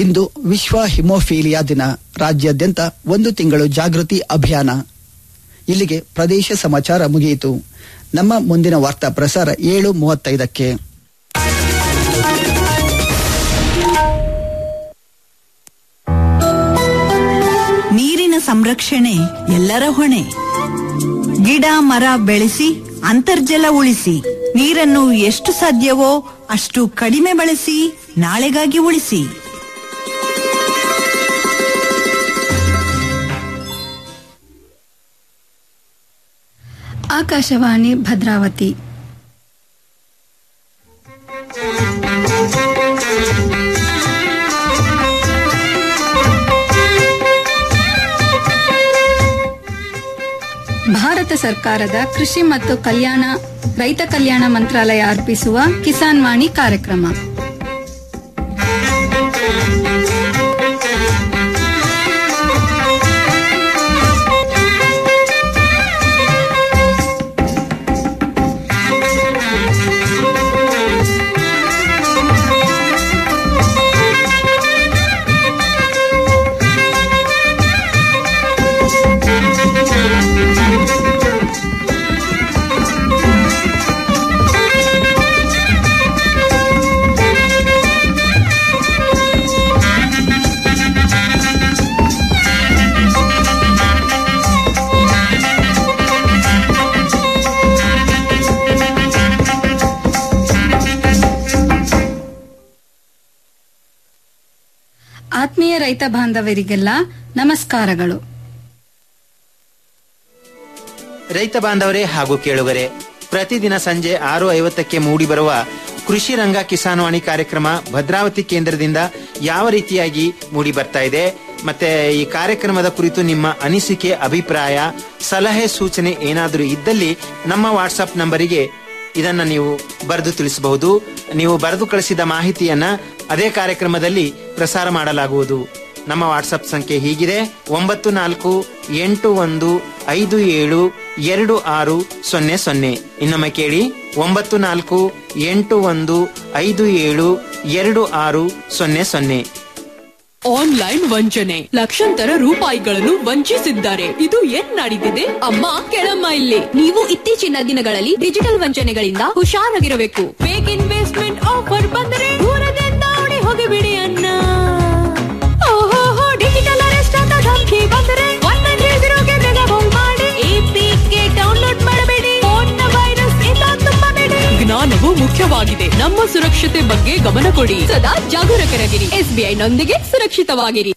ಇಂದು ವಿಶ್ವ ಹಿಮೋಫೀಲಿಯಾ ದಿನ ರಾಜ್ಯಾದ್ಯಂತ ಒಂದು ತಿಂಗಳು ಜಾಗೃತಿ ಅಭಿಯಾನ ಇಲ್ಲಿಗೆ ಪ್ರದೇಶ ಸಮಾಚಾರ ಮುಗಿಯಿತು ನಮ್ಮ ಮುಂದಿನ ವಾರ್ತಾ ಪ್ರಸಾರ ಏಳು ಮೂವತ್ತೈದಕ್ಕೆ ನೀರಿನ ಸಂರಕ್ಷಣೆ ಎಲ್ಲರ ಹೊಣೆ ಗಿಡ ಮರ ಬೆಳೆಸಿ ಅಂತರ್ಜಲ ಉಳಿಸಿ ನೀರನ್ನು ಎಷ್ಟು ಸಾಧ್ಯವೋ ಅಷ್ಟು ಕಡಿಮೆ ಬಳಸಿ ನಾಳೆಗಾಗಿ ಉಳಿಸಿ ಆಕಾಶವಾಣಿ ಭದ್ರಾವತಿ ಭಾರತ ಸರ್ಕಾರದ ಕೃಷಿ ಮತ್ತು ಕಲ್ಯಾಣ ರೈತ ಕಲ್ಯಾಣ ಮಂತ್ರಾಲಯ ಅರ್ಪಿಸುವ ಕಿಸಾನ್ ವಾಣಿ ಕಾರ್ಯಕ್ರಮ ಆತ್ಮೀಯ ರೈತ ಬಾಂಧವರಿಗೆಲ್ಲ ನಮಸ್ಕಾರಗಳು ರೈತ ಬಾಂಧವರೇ ಹಾಗೂ ಕೇಳುಗರೆ ಪ್ರತಿದಿನ ಸಂಜೆ ಆರು ಐವತ್ತಕ್ಕೆ ಮೂಡಿಬರುವ ಕೃಷಿ ರಂಗ ಕಿಸಾನ್ವಾಣಿ ಕಾರ್ಯಕ್ರಮ ಭದ್ರಾವತಿ ಕೇಂದ್ರದಿಂದ ಯಾವ ರೀತಿಯಾಗಿ ಮೂಡಿ ಬರ್ತಾ ಇದೆ ಮತ್ತೆ ಈ ಕಾರ್ಯಕ್ರಮದ ಕುರಿತು ನಿಮ್ಮ ಅನಿಸಿಕೆ ಅಭಿಪ್ರಾಯ ಸಲಹೆ ಸೂಚನೆ ಏನಾದರೂ ಇದ್ದಲ್ಲಿ ನಮ್ಮ ವಾಟ್ಸಪ್ ನಂಬರಿಗೆ ಇದನ್ನ ನೀವು ಬರೆದು ತಿಳಿಸಬಹುದು ನೀವು ಬರೆದು ಕಳಿಸಿದ ಮಾಹಿತಿಯನ್ನ ಅದೇ ಕಾರ್ಯಕ್ರಮದಲ್ಲಿ ಪ್ರಸಾರ ಮಾಡಲಾಗುವುದು ನಮ್ಮ ವಾಟ್ಸಪ್ ಸಂಖ್ಯೆ ಹೀಗಿದೆ ಒಂಬತ್ತು ನಾಲ್ಕು ಎಂಟು ಒಂದು ಐದು ಏಳು ಎರಡು ಆರು ಸೊನ್ನೆ ಸೊನ್ನೆ ಇನ್ನೊಮ್ಮೆ ಕೇಳಿ ಒಂಬತ್ತು ನಾಲ್ಕು ಎಂಟು ಒಂದು ಐದು ಏಳು ಎರಡು ಆರು ಸೊನ್ನೆ ಸೊನ್ನೆ ಆನ್ಲೈನ್ ವಂಚನೆ ಲಕ್ಷಾಂತರ ರೂಪಾಯಿಗಳನ್ನು ವಂಚಿಸಿದ್ದಾರೆ ಇದು ಏನ್ ನಡೀತಿದೆ ಅಮ್ಮ ಕೆಳಮ್ಮ ಇಲ್ಲಿ ನೀವು ಇತ್ತೀಚಿನ ದಿನಗಳಲ್ಲಿ ಡಿಜಿಟಲ್ ವಂಚನೆಗಳಿಂದ ಹುಷಾರಾಗಿರಬೇಕು ಫೇಕ್ ಇನ್ವೆಸ್ಟ್ಮೆಂಟ್ ಆಫರ್ ಬಂದರೆ ದೂರದಿಂದ ಓಡಿ ಹೋಗಿಬಿಡಿ ಅನ್ನ ಓಹೋ ಡಿಜಿಟಲ್ ಅರೆಸ್ಟ್ ಅಂತ ಧಮಕಿ ಬಂದರೆ ಒನ್ ನೈನ್ ತ್ರೀ ಜೀರೋಗೆ ಬೇಗ ಕಾಲ್ ಮಾಡಿ ಎಪಿಕೆ ಡೌನ್ಲೋಡ್ ಮಾಡಬೇಡಿ ಫೋನ್ ವೈರಸ್ ಇಂದ ತುಂಬಬೇಡಿ ಜ್ಞಾನವು ಮುಖ್ಯವಾಗಿದೆ ನಮ್ಮ ಸುರಕ್ಷತೆ ಬಗ್ಗೆ ಗಮನ ಕೊಡಿ ಸದಾ ಜಾಗರೂಕರಾಗಿರಿ ಎಸ್ಬಿಐ ನೊಂದಿಗೆ ಸುರಕ್ಷಿತವಾಗಿರಿ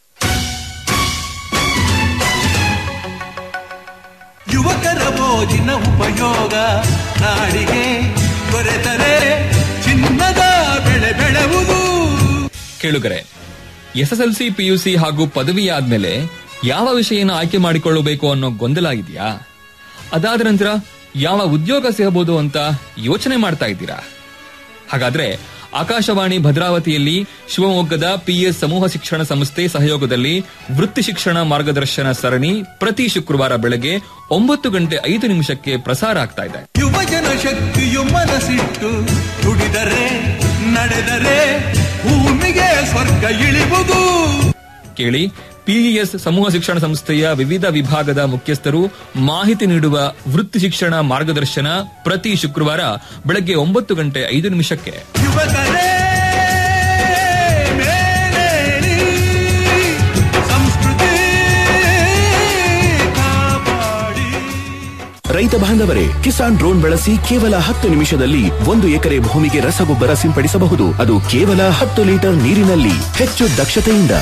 ಯುವಕರ ಮೋಜಿನ ಉಪಯೋಗ ನಾಡಿಗೆ ದೊರೆತರೆ ಚಿನ್ನದ ಬೆಳೆ ಬೆಳೆವುದು ಕೇಳುಗರೆ ಎಸ್ಎಸ್ಎಲ್ಸಿ ಪಿಯುಸಿ ಹಾಗೂ ಪದವಿ ಆದ್ಮೇಲೆ ಯಾವ ವಿಷಯನ ಆಯ್ಕೆ ಮಾಡಿಕೊಳ್ಳಬೇಕು ಅನ್ನೋ ಗೊಂದಲ ಇದೆಯಾ ಅದಾದ ನಂತರ ಯಾವ ಉದ್ಯೋಗ ಸಿಗಬಹುದು ಅಂತ ಯೋಚನೆ ಮಾಡ್ತಾ ಇದ್ದೀರಾ ಹಾಗಾದ್ರೆ ಆಕಾಶವಾಣಿ ಭದ್ರಾವತಿಯಲ್ಲಿ ಶಿವಮೊಗ್ಗದ ಪಿಎಸ್ ಸಮೂಹ ಶಿಕ್ಷಣ ಸಂಸ್ಥೆ ಸಹಯೋಗದಲ್ಲಿ ವೃತ್ತಿ ಶಿಕ್ಷಣ ಮಾರ್ಗದರ್ಶನ ಸರಣಿ ಪ್ರತಿ ಶುಕ್ರವಾರ ಬೆಳಗ್ಗೆ ಒಂಬತ್ತು ಗಂಟೆ ಐದು ನಿಮಿಷಕ್ಕೆ ಪ್ರಸಾರ ಆಗ್ತಾ ಇದೆ ಯುವಜನ ಶಕ್ತಿಯು ಮನಸ್ಸಿಟ್ಟು ದುಡಿದರೆ ನಡೆದರೆ ಭೂಮಿಗೆ ಸ್ವರ್ಗ ಇಳಿವುದು ಕೇಳಿ ಪಿಇಎಸ್ ಸಮೂಹ ಶಿಕ್ಷಣ ಸಂಸ್ಥೆಯ ವಿವಿಧ ವಿಭಾಗದ ಮುಖ್ಯಸ್ಥರು ಮಾಹಿತಿ ನೀಡುವ ವೃತ್ತಿ ಶಿಕ್ಷಣ ಮಾರ್ಗದರ್ಶನ ಪ್ರತಿ ಶುಕ್ರವಾರ ಬೆಳಗ್ಗೆ ಒಂಬತ್ತು ಗಂಟೆ ಐದು ನಿಮಿಷಕ್ಕೆ ಯುವಕರೇ ಮೇಲೇಳಿ ಸಂಸ್ಕೃತಿ ಕಾಪಾಡಿ ರೈತ ಬಾಂಧವರೇ ಕಿಸಾನ್ ಡ್ರೋನ್ ಬಳಸಿ ಕೇವಲ ಹತ್ತು ನಿಮಿಷದಲ್ಲಿ ಒಂದು ಎಕರೆ ಭೂಮಿಗೆ ರಸಗೊಬ್ಬರ ಸಿಂಪಡಿಸಬಹುದು ಅದು ಕೇವಲ ಹತ್ತು ಲೀಟರ್ ನೀರಿನಲ್ಲಿ ಹೆಚ್ಚು ದಕ್ಷತೆಯಿಂದ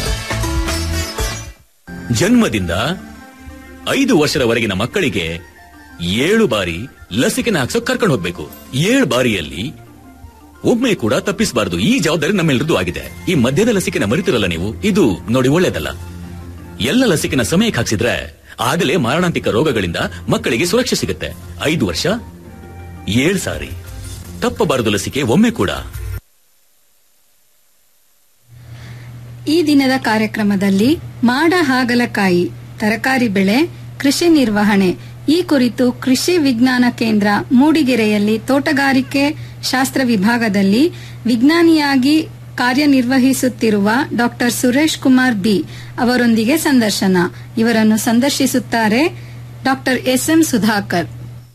ಜನ್ಮದಿಂದ ಐದು ವರ್ಷದವರೆಗಿನ ಮಕ್ಕಳಿಗೆ ಏಳು ಬಾರಿ ಲಸಿಕೆನ ಹಾಕ್ಸೋಕ್ ಕರ್ಕೊಂಡು ಹೋಗ್ಬೇಕು ಏಳು ಬಾರಿಯಲ್ಲಿ ಒಮ್ಮೆ ಕೂಡ ತಪ್ಪಿಸಬಾರದು ಈ ಜವಾಬ್ದಾರಿ ನಮ್ಮೆಲ್ಲರದ್ದು ಆಗಿದೆ ಈ ಮಧ್ಯದ ಲಸಿಕೆನ ಮರಿತಿರಲ್ಲ ನೀವು ಇದು ನೋಡಿ ಒಳ್ಳೇದಲ್ಲ ಎಲ್ಲ ಲಸಿಕೆನ ಸಮಯಕ್ಕೆ ಹಾಕ್ಸಿದ್ರೆ ಆಗಲೇ ಮಾರಣಾಂತಿಕ ರೋಗಗಳಿಂದ ಮಕ್ಕಳಿಗೆ ಸುರಕ್ಷೆ ಸಿಗುತ್ತೆ ಐದು ವರ್ಷ ಏಳು ಸಾರಿ ತಪ್ಪಬಾರದು ಲಸಿಕೆ ಒಮ್ಮೆ ಕೂಡ ಈ ದಿನದ ಕಾರ್ಯಕ್ರಮದಲ್ಲಿ ಮಾಡ ಹಾಗಲಕಾಯಿ ತರಕಾರಿ ಬೆಳೆ ಕೃಷಿ ನಿರ್ವಹಣೆ ಈ ಕುರಿತು ಕೃಷಿ ವಿಜ್ಞಾನ ಕೇಂದ್ರ ಮೂಡಿಗೆರೆಯಲ್ಲಿ ತೋಟಗಾರಿಕೆ ಶಾಸ್ತ್ರ ವಿಭಾಗದಲ್ಲಿ ವಿಜ್ಞಾನಿಯಾಗಿ ಕಾರ್ಯನಿರ್ವಹಿಸುತ್ತಿರುವ ಡಾಕ್ಟರ್ ಸುರೇಶ್ ಕುಮಾರ್ ಬಿ ಅವರೊಂದಿಗೆ ಸಂದರ್ಶನ ಇವರನ್ನು ಸಂದರ್ಶಿಸುತ್ತಾರೆ ಡಾಕ್ಟರ್ ಎಸ್ ಎಂ ಸುಧಾಕರ್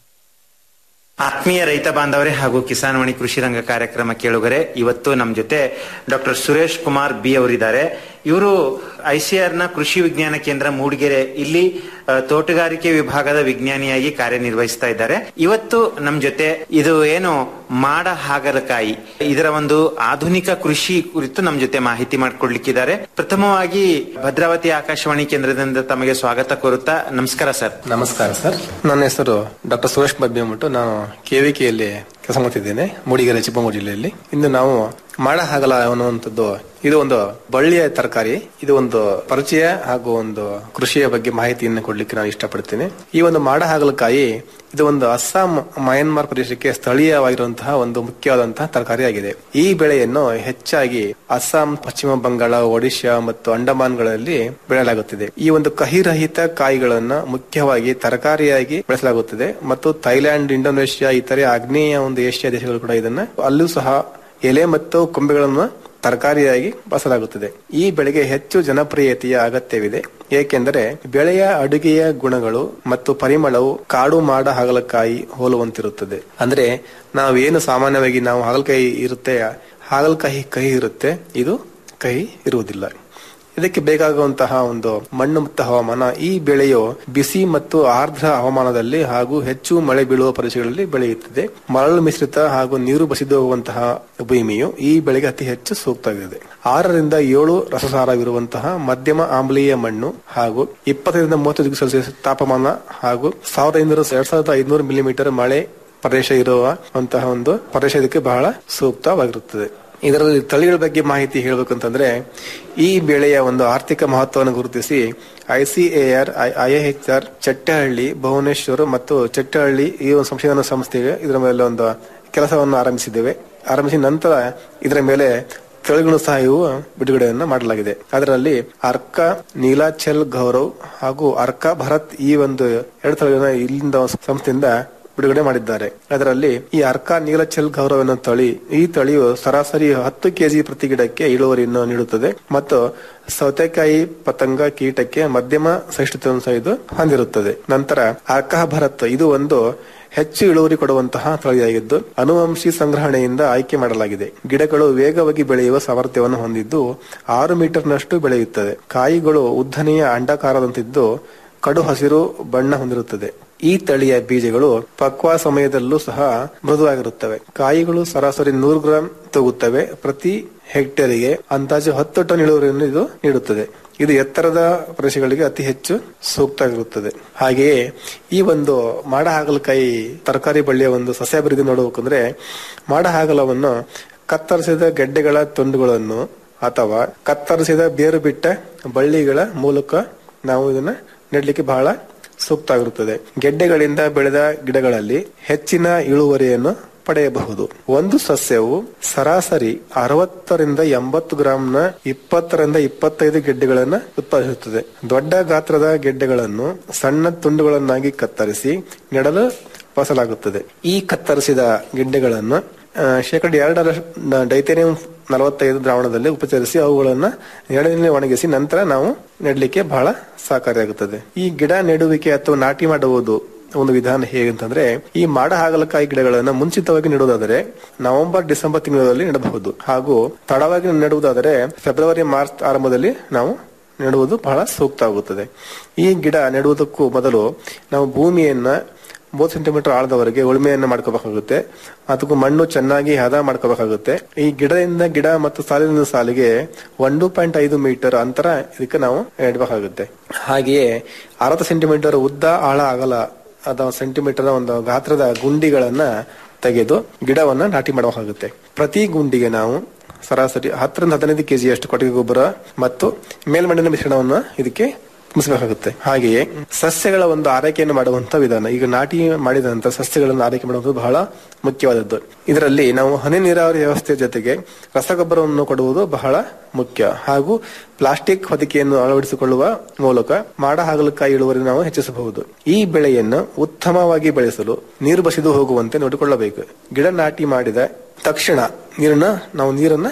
ಆತ್ಮೀಯ ರೈತ ಬಾಂಧವರೇ ಹಾಗೂ ಕಿಸಾನ್ವಾಣಿ ಕೃಷಿ ರಂಗ ಕಾರ್ಯಕ್ರಮ ಕೇಳುಗರೆ ಇವತ್ತು ನಮ್ಮ ಜೊತೆ ಡಾಕ್ಟರ್ ಸುರೇಶ್ ಕುಮಾರ್ ಬಿ ಅವರಿದ್ದಾರೆ ಇವರು ಐಸಿಆರ್ ನ ಕೃಷಿ ವಿಜ್ಞಾನ ಕೇಂದ್ರ ಮೂಡಿಗೆರೆ ಇಲ್ಲಿ ಆ, ತೋಟಗಾರಿಕೆ ವಿಭಾಗದ ವಿಜ್ಞಾನಿಯಾಗಿ ಕಾರ್ಯನಿರ್ವಹಿಸ್ತಾ ಇದ್ದಾರೆ ಇವತ್ತು ನಮ್ಮ ಜೊತೆ ಇದು ಏನು ಮಾಡ ಹಾಗಲಕಾಯಿ ಇದರ ಒಂದು ಆಧುನಿಕ ಕೃಷಿ ಕುರಿತು ನಮ್ಮ ಜೊತೆ ಮಾಹಿತಿ ಮಾಡಿಕೊಡ್ಲಿಕ್ಕಿದ್ದಾರೆ ಪ್ರಥಮವಾಗಿ ಭದ್ರಾವತಿ ಆಕಾಶವಾಣಿ ಕೇಂದ್ರದಿಂದ ತಮಗೆ ಸ್ವಾಗತ ಕೋರುತ್ತಾ ನಮಸ್ಕಾರ ಸರ್ ನಮಸ್ಕಾರ ಸರ್ ನನ್ನ ಹೆಸರು ಡಾಕ್ಟರ್ ಸುರೇಶ್ ಬರ್ಬಿ ಅಂದ್ಬಿಟ್ಟು ನಾನು ಕೆವಿಕೆಯಲ್ಲಿ ಕೆಲಸ ಮಾಡ್ತಿದ್ದೇನೆ ಮೂಡಿಗೆರೆ ಚಿಕ್ಕಮಗಳೂರು ಜಿಲ್ಲೆಯಲ್ಲಿ ಇಂದು ನಾವು ಮಾಡ ಹಾಗಲ ಅನ್ನುವಂಥದ್ದು ಇದು ಒಂದು ಬಳ್ಳಿಯ ತರಕಾರಿ ಇದು ಒಂದು ಪರಿಚಯ ಹಾಗೂ ಒಂದು ಕೃಷಿಯ ಬಗ್ಗೆ ಮಾಹಿತಿಯನ್ನು ಕೊಡ್ಲಿಕ್ಕೆ ನಾನು ಇಷ್ಟಪಡ್ತೇನೆ ಈ ಒಂದು ಮಾಡ ಹಾಗಲಕಾಯಿ ಇದು ಒಂದು ಅಸ್ಸಾಂ ಮಯನ್ಮಾರ್ ಪ್ರದೇಶಕ್ಕೆ ಸ್ಥಳೀಯವಾಗಿರುವಂತಹ ಒಂದು ಮುಖ್ಯವಾದಂತಹ ತರಕಾರಿಯಾಗಿದೆ ಈ ಬೆಳೆಯನ್ನು ಹೆಚ್ಚಾಗಿ ಅಸ್ಸಾಂ ಪಶ್ಚಿಮ ಬಂಗಾಳ ಒಡಿಶಾ ಮತ್ತು ಅಂಡಮಾನ್ಗಳಲ್ಲಿ ಬೆಳೆಯಲಾಗುತ್ತಿದೆ ಈ ಒಂದು ಕಹಿರಹಿತ ಕಾಯಿಗಳನ್ನ ಮುಖ್ಯವಾಗಿ ತರಕಾರಿಯಾಗಿ ಬೆಳೆಸಲಾಗುತ್ತದೆ ಮತ್ತು ಥೈಲ್ಯಾಂಡ್ ಇಂಡೋನೇಷ್ಯಾ ಇತರೆ ಆಗ್ನೇಯ ಒಂದು ಏಷ್ಯಾ ದೇಶಗಳು ಕೂಡ ಇದನ್ನ ಅಲ್ಲೂ ಸಹ ಎಲೆ ಮತ್ತು ಕೊಂಬೆಗಳನ್ನು ತರಕಾರಿಯಾಗಿ ಬಳಸಲಾಗುತ್ತದೆ ಈ ಬೆಳೆಗೆ ಹೆಚ್ಚು ಜನಪ್ರಿಯತೆಯ ಅಗತ್ಯವಿದೆ ಏಕೆಂದರೆ ಬೆಳೆಯ ಅಡುಗೆಯ ಗುಣಗಳು ಮತ್ತು ಪರಿಮಳವು ಕಾಡು ಮಾಡ ಹಾಗಲಕಾಯಿ ಹೋಲುವಂತಿರುತ್ತದೆ ಅಂದ್ರೆ ನಾವೇನು ಸಾಮಾನ್ಯವಾಗಿ ನಾವು ಹಾಗಲಕಾಯಿ ಇರುತ್ತೆ ಹಾಗಲಕಾಯಿ ಕಹಿ ಇರುತ್ತೆ ಇದು ಕಹಿ ಇರುವುದಿಲ್ಲ ಇದಕ್ಕೆ ಬೇಕಾಗುವಂತಹ ಒಂದು ಮಣ್ಣು ಮತ್ತು ಹವಾಮಾನ ಈ ಬೆಳೆಯು ಬಿಸಿ ಮತ್ತು ಆರ್ದ್ರ ಹವಾಮಾನದಲ್ಲಿ ಹಾಗೂ ಹೆಚ್ಚು ಮಳೆ ಬೀಳುವ ಪ್ರದೇಶಗಳಲ್ಲಿ ಬೆಳೆಯುತ್ತದೆ ಮರಳು ಮಿಶ್ರಿತ ಹಾಗೂ ನೀರು ಬಸಿದು ಹೋಗುವಂತಹ ಭೂಮಿಯು ಈ ಬೆಳೆಗೆ ಅತಿ ಹೆಚ್ಚು ಸೂಕ್ತವಾಗಿದೆ ಆರರಿಂದ ಏಳು ರಸಸಾರವಿರುವಂತಹ ಮಧ್ಯಮ ಆಮ್ಲೀಯ ಮಣ್ಣು ಹಾಗೂ ಇಪ್ಪತ್ತೈದರಿಂದ ಮೂವತ್ತು ಡಿಗ್ರಿ ಸೆಲ್ಸಿಯಸ್ ತಾಪಮಾನ ಹಾಗೂ ಸಾವಿರದ ಐನೂರು ಎರಡ್ ಸಾವಿರದ ಐನೂರು ಮಿಲಿಮೀಟರ್ ಮಳೆ ಪ್ರದೇಶ ಇರುವಂತಹ ಒಂದು ಪ್ರದೇಶ ಇದಕ್ಕೆ ಬಹಳ ಸೂಕ್ತವಾಗಿರುತ್ತದೆ ಇದರಲ್ಲಿ ತಳಿಗಳ ಬಗ್ಗೆ ಮಾಹಿತಿ ಹೇಳಬೇಕಂತಂದ್ರೆ ಈ ಬೆಳೆಯ ಒಂದು ಆರ್ಥಿಕ ಮಹತ್ವವನ್ನು ಗುರುತಿಸಿ ಐಸಿಎಆರ್ ಐಎಚ್ಆರ್ ಚಟ್ಟಹಳ್ಳಿ ಭುವನೇಶ್ವರ್ ಮತ್ತು ಚಟ್ಟಹಳ್ಳಿ ಈ ಒಂದು ಸಂಶೋಧನಾ ಸಂಸ್ಥೆಗೆ ಇದರ ಮೇಲೆ ಒಂದು ಕೆಲಸವನ್ನು ಆರಂಭಿಸಿದ್ದೇವೆ ಆರಂಭಿಸಿದ ನಂತರ ಇದರ ಮೇಲೆ ತಳಿಗಳು ಸಹ ಇವು ಬಿಡುಗಡೆಯನ್ನ ಮಾಡಲಾಗಿದೆ ಅದರಲ್ಲಿ ಅರ್ಕ ನೀಲಾಚಲ್ ಗೌರವ್ ಹಾಗೂ ಅರ್ಕ ಭರತ್ ಈ ಒಂದು ಎರಡು ತಳಿಗಳನ್ನ ಇಲ್ಲಿಂದ ಒಂದು ಸಂಸ್ಥೆಯಿಂದ ಬಿಡುಗಡೆ ಮಾಡಿದ್ದಾರೆ ಅದರಲ್ಲಿ ಈ ಅರ್ಕ ನೀಲಚಲ್ ಗೌರವ ಎನ್ನುವ ತಳಿ ಈ ತಳಿಯು ಸರಾಸರಿ ಹತ್ತು ಕೆಜಿ ಪ್ರತಿ ಗಿಡಕ್ಕೆ ಇಳುವರಿಯನ್ನು ನೀಡುತ್ತದೆ ಮತ್ತು ಸೌತೆಕಾಯಿ ಪತಂಗ ಕೀಟಕ್ಕೆ ಮಧ್ಯಮ ಸಹಿಷ್ಣುತೆಯನ್ನು ಸಹ ಇದು ಹೊಂದಿರುತ್ತದೆ ನಂತರ ಅರ್ಕ ಭರತ್ ಇದು ಒಂದು ಹೆಚ್ಚು ಇಳುವರಿ ಕೊಡುವಂತಹ ತಳಿಯಾಗಿದ್ದು ಅನುವಂಶಿ ಸಂಗ್ರಹಣೆಯಿಂದ ಆಯ್ಕೆ ಮಾಡಲಾಗಿದೆ ಗಿಡಗಳು ವೇಗವಾಗಿ ಬೆಳೆಯುವ ಸಾಮರ್ಥ್ಯವನ್ನು ಹೊಂದಿದ್ದು ಆರು ಮೀಟರ್ನಷ್ಟು ಬೆಳೆಯುತ್ತದೆ ಕಾಯಿಗಳು ಉದ್ದನೆಯ ಅಂಡಾಕಾರದಂತಿದ್ದು ಕಡು ಹಸಿರು ಬಣ್ಣ ಹೊಂದಿರುತ್ತದೆ ಈ ತಳಿಯ ಬೀಜಗಳು ಪಕ್ವ ಸಮಯದಲ್ಲೂ ಸಹ ಮೃದುವಾಗಿರುತ್ತವೆ ಕಾಯಿಗಳು ಸರಾಸರಿ ನೂರು ಗ್ರಾಂ ತೂಗುತ್ತವೆ ಪ್ರತಿ ಹೆಕ್ಟೇರಿಗೆ ಅಂದಾಜು ಹತ್ತು ಟನ್ ಇಳುವರಿಯನ್ನು ಇದು ನೀಡುತ್ತದೆ ಇದು ಎತ್ತರದ ಪ್ರದೇಶಗಳಿಗೆ ಅತಿ ಹೆಚ್ಚು ಸೂಕ್ತವಾಗಿರುತ್ತದೆ ಹಾಗೆಯೇ ಈ ಒಂದು ಮಾಡ ಹಾಗಲಕಾಯಿ ತರಕಾರಿ ಬಳ್ಳಿಯ ಒಂದು ಸಸ್ಯಾಭಿವೃದ್ಧಿ ನೋಡಬೇಕಂದ್ರೆ ಮಾಡ ಹಾಗಲವನ್ನು ಕತ್ತರಿಸಿದ ಗೆಡ್ಡೆಗಳ ತುಂಡುಗಳನ್ನು ಅಥವಾ ಕತ್ತರಿಸಿದ ಬೇರು ಬಿಟ್ಟ ಬಳ್ಳಿಗಳ ಮೂಲಕ ನಾವು ಇದನ್ನ ನೆಡ್ಲಿಕ್ಕೆ ಬಹಳ ಸೂಕ್ತವಾಗಿರುತ್ತದೆ ಗೆಡ್ಡೆಗಳಿಂದ ಬೆಳೆದ ಗಿಡಗಳಲ್ಲಿ ಹೆಚ್ಚಿನ ಇಳುವರಿಯನ್ನು ಪಡೆಯಬಹುದು ಒಂದು ಸಸ್ಯವು ಸರಾಸರಿ ಅರವತ್ತರಿಂದ ಎಂಬತ್ತು ಗ್ರಾಂನ ಇಪ್ಪತ್ತರಿಂದ ಇಪ್ಪತ್ತೈದು ಗೆಡ್ಡೆಗಳನ್ನು ಉತ್ಪಾದಿಸುತ್ತದೆ ದೊಡ್ಡ ಗಾತ್ರದ ಗೆಡ್ಡೆಗಳನ್ನು ಸಣ್ಣ ತುಂಡುಗಳನ್ನಾಗಿ ಕತ್ತರಿಸಿ ನೆಡಲು ಬಳಸಲಾಗುತ್ತದೆ ಈ ಕತ್ತರಿಸಿದ ಗೆಡ್ಡೆಗಳನ್ನು ಆ, ಶೇಕಡ ಎರಡರ ಡೈಥೇರಿಯಂ ನಲವತ್ತೈದು ದ್ರಾವಣದಲ್ಲಿ ಉಪಚರಿಸಿ ಅವುಗಳನ್ನು ನೆರಳಿನಲ್ಲಿ ಒಣಗಿಸಿ ನಂತರ ನಾವು ನೆಡಲಿಕ್ಕೆ ಬಹಳ ಸಹಕಾರಿಯಾಗುತ್ತದೆ ಈ ಗಿಡ ನೆಡುವಿಕೆ ಅಥವಾ ನಾಟಿ ಮಾಡುವುದು ಒಂದು ವಿಧಾನ ಹೇಗಂತಂದ್ರೆ ಈ ಮಾಡ ಹಾಗಲಕಾಯಿ ಗಿಡಗಳನ್ನು ಮುಂಚಿತವಾಗಿ ನೆಡುವುದಾದರೆ ನವೆಂಬರ್ ಡಿಸೆಂಬರ್ ತಿಂಗಳಲ್ಲಿ ನೆಡಬಹುದು ಹಾಗೂ ತಡವಾಗಿ ನೆಡುವುದಾದರೆ ಫೆಬ್ರವರಿ ಮಾರ್ಚ್ ಆರಂಭದಲ್ಲಿ ನಾವು ನೆಡುವುದು ಬಹಳ ಸೂಕ್ತವಾಗುತ್ತದೆ ಈ ಗಿಡ ನೆಡುವುದಕ್ಕೂ ಮೊದಲು ನಾವು ಭೂಮಿಯನ್ನ ಮೂವತ್ತು ಸೆಂಟಿಮೀಟರ್ ಆಳದವರೆಗೆ ಉಳುಮೆಯನ್ನ ಮಾಡ್ಕೋಬೇಕಾಗುತ್ತೆ ಅದಕ್ಕೂ ಮಣ್ಣು ಚೆನ್ನಾಗಿ ಹದ ಮಾಡ್ಕೋಬೇಕಾಗುತ್ತೆ ಈ ಗಿಡದಿಂದ ಗಿಡ ಮತ್ತು ಸಾಲಿನಿಂದ ಸಾಲಿಗೆ ಒಂದು ಪಾಯಿಂಟ್ ಐದು ಮೀಟರ್ ಅಂತರ ಇದಕ್ಕೆ ನಾವು ನೆಡಬೇಕಾಗುತ್ತೆ ಹಾಗೆಯೇ ಅರವತ್ತು ಸೆಂಟಿಮೀಟರ್ ಉದ್ದ ಆಳ ಅಗಲ ಅಥವಾ ಸೆಂಟಿಮೀಟರ್ ಒಂದು ಗಾತ್ರದ ಗುಂಡಿಗಳನ್ನ ತೆಗೆದು ಗಿಡವನ್ನ ನಾಟಿ ಮಾಡಬೇಕಾಗುತ್ತೆ ಪ್ರತಿ ಗುಂಡಿಗೆ ನಾವು ಸರಾಸರಿ ಹತ್ತರಿಂದ ಹದಿನೈದು ಕೆಜಿಯಷ್ಟು ಕೊಟ್ಟಿಗೆ ಗೊಬ್ಬರ ಮತ್ತು ಮೇಲ್ಮಣ್ಣಿನ ಮಿಶ್ರಣವನ್ನ ಇದಕ್ಕೆ ತುಂಬಿಸಬೇಕಾಗುತ್ತೆ ಹಾಗೆಯೇ ಸಸ್ಯಗಳ ಒಂದು ಆರೈಕೆಯನ್ನು ಮಾಡುವಂತ ವಿಧಾನ ಈಗ ನಾಟಿ ಮಾಡಿದ ನಂತರ ಸಸ್ಯಗಳನ್ನು ಆರೈಕೆ ಮಾಡುವುದು ಬಹಳ ಮುಖ್ಯವಾದದ್ದು ಇದರಲ್ಲಿ ನಾವು ಹನಿ ನೀರಾವರಿ ವ್ಯವಸ್ಥೆಯ ಜೊತೆಗೆ ರಸಗೊಬ್ಬರವನ್ನು ಕೊಡುವುದು ಬಹಳ ಮುಖ್ಯ ಹಾಗೂ ಪ್ಲಾಸ್ಟಿಕ್ ಹೊದಿಕೆಯನ್ನು ಅಳವಡಿಸಿಕೊಳ್ಳುವ ಮೂಲಕ ಮಾಡ ಹಾಗಲಕಾಯಿ ಇಳುವರಿ ನಾವು ಹೆಚ್ಚಿಸಬಹುದು ಈ ಬೆಳೆಯನ್ನು ಉತ್ತಮವಾಗಿ ಬೆಳೆಸಲು ನೀರು ಬಸಿದು ಹೋಗುವಂತೆ ನೋಡಿಕೊಳ್ಳಬೇಕು ಗಿಡ ನಾಟಿ ಮಾಡಿದ ತಕ್ಷಣ ನೀರನ್ನ ನಾವು ನೀರನ್ನ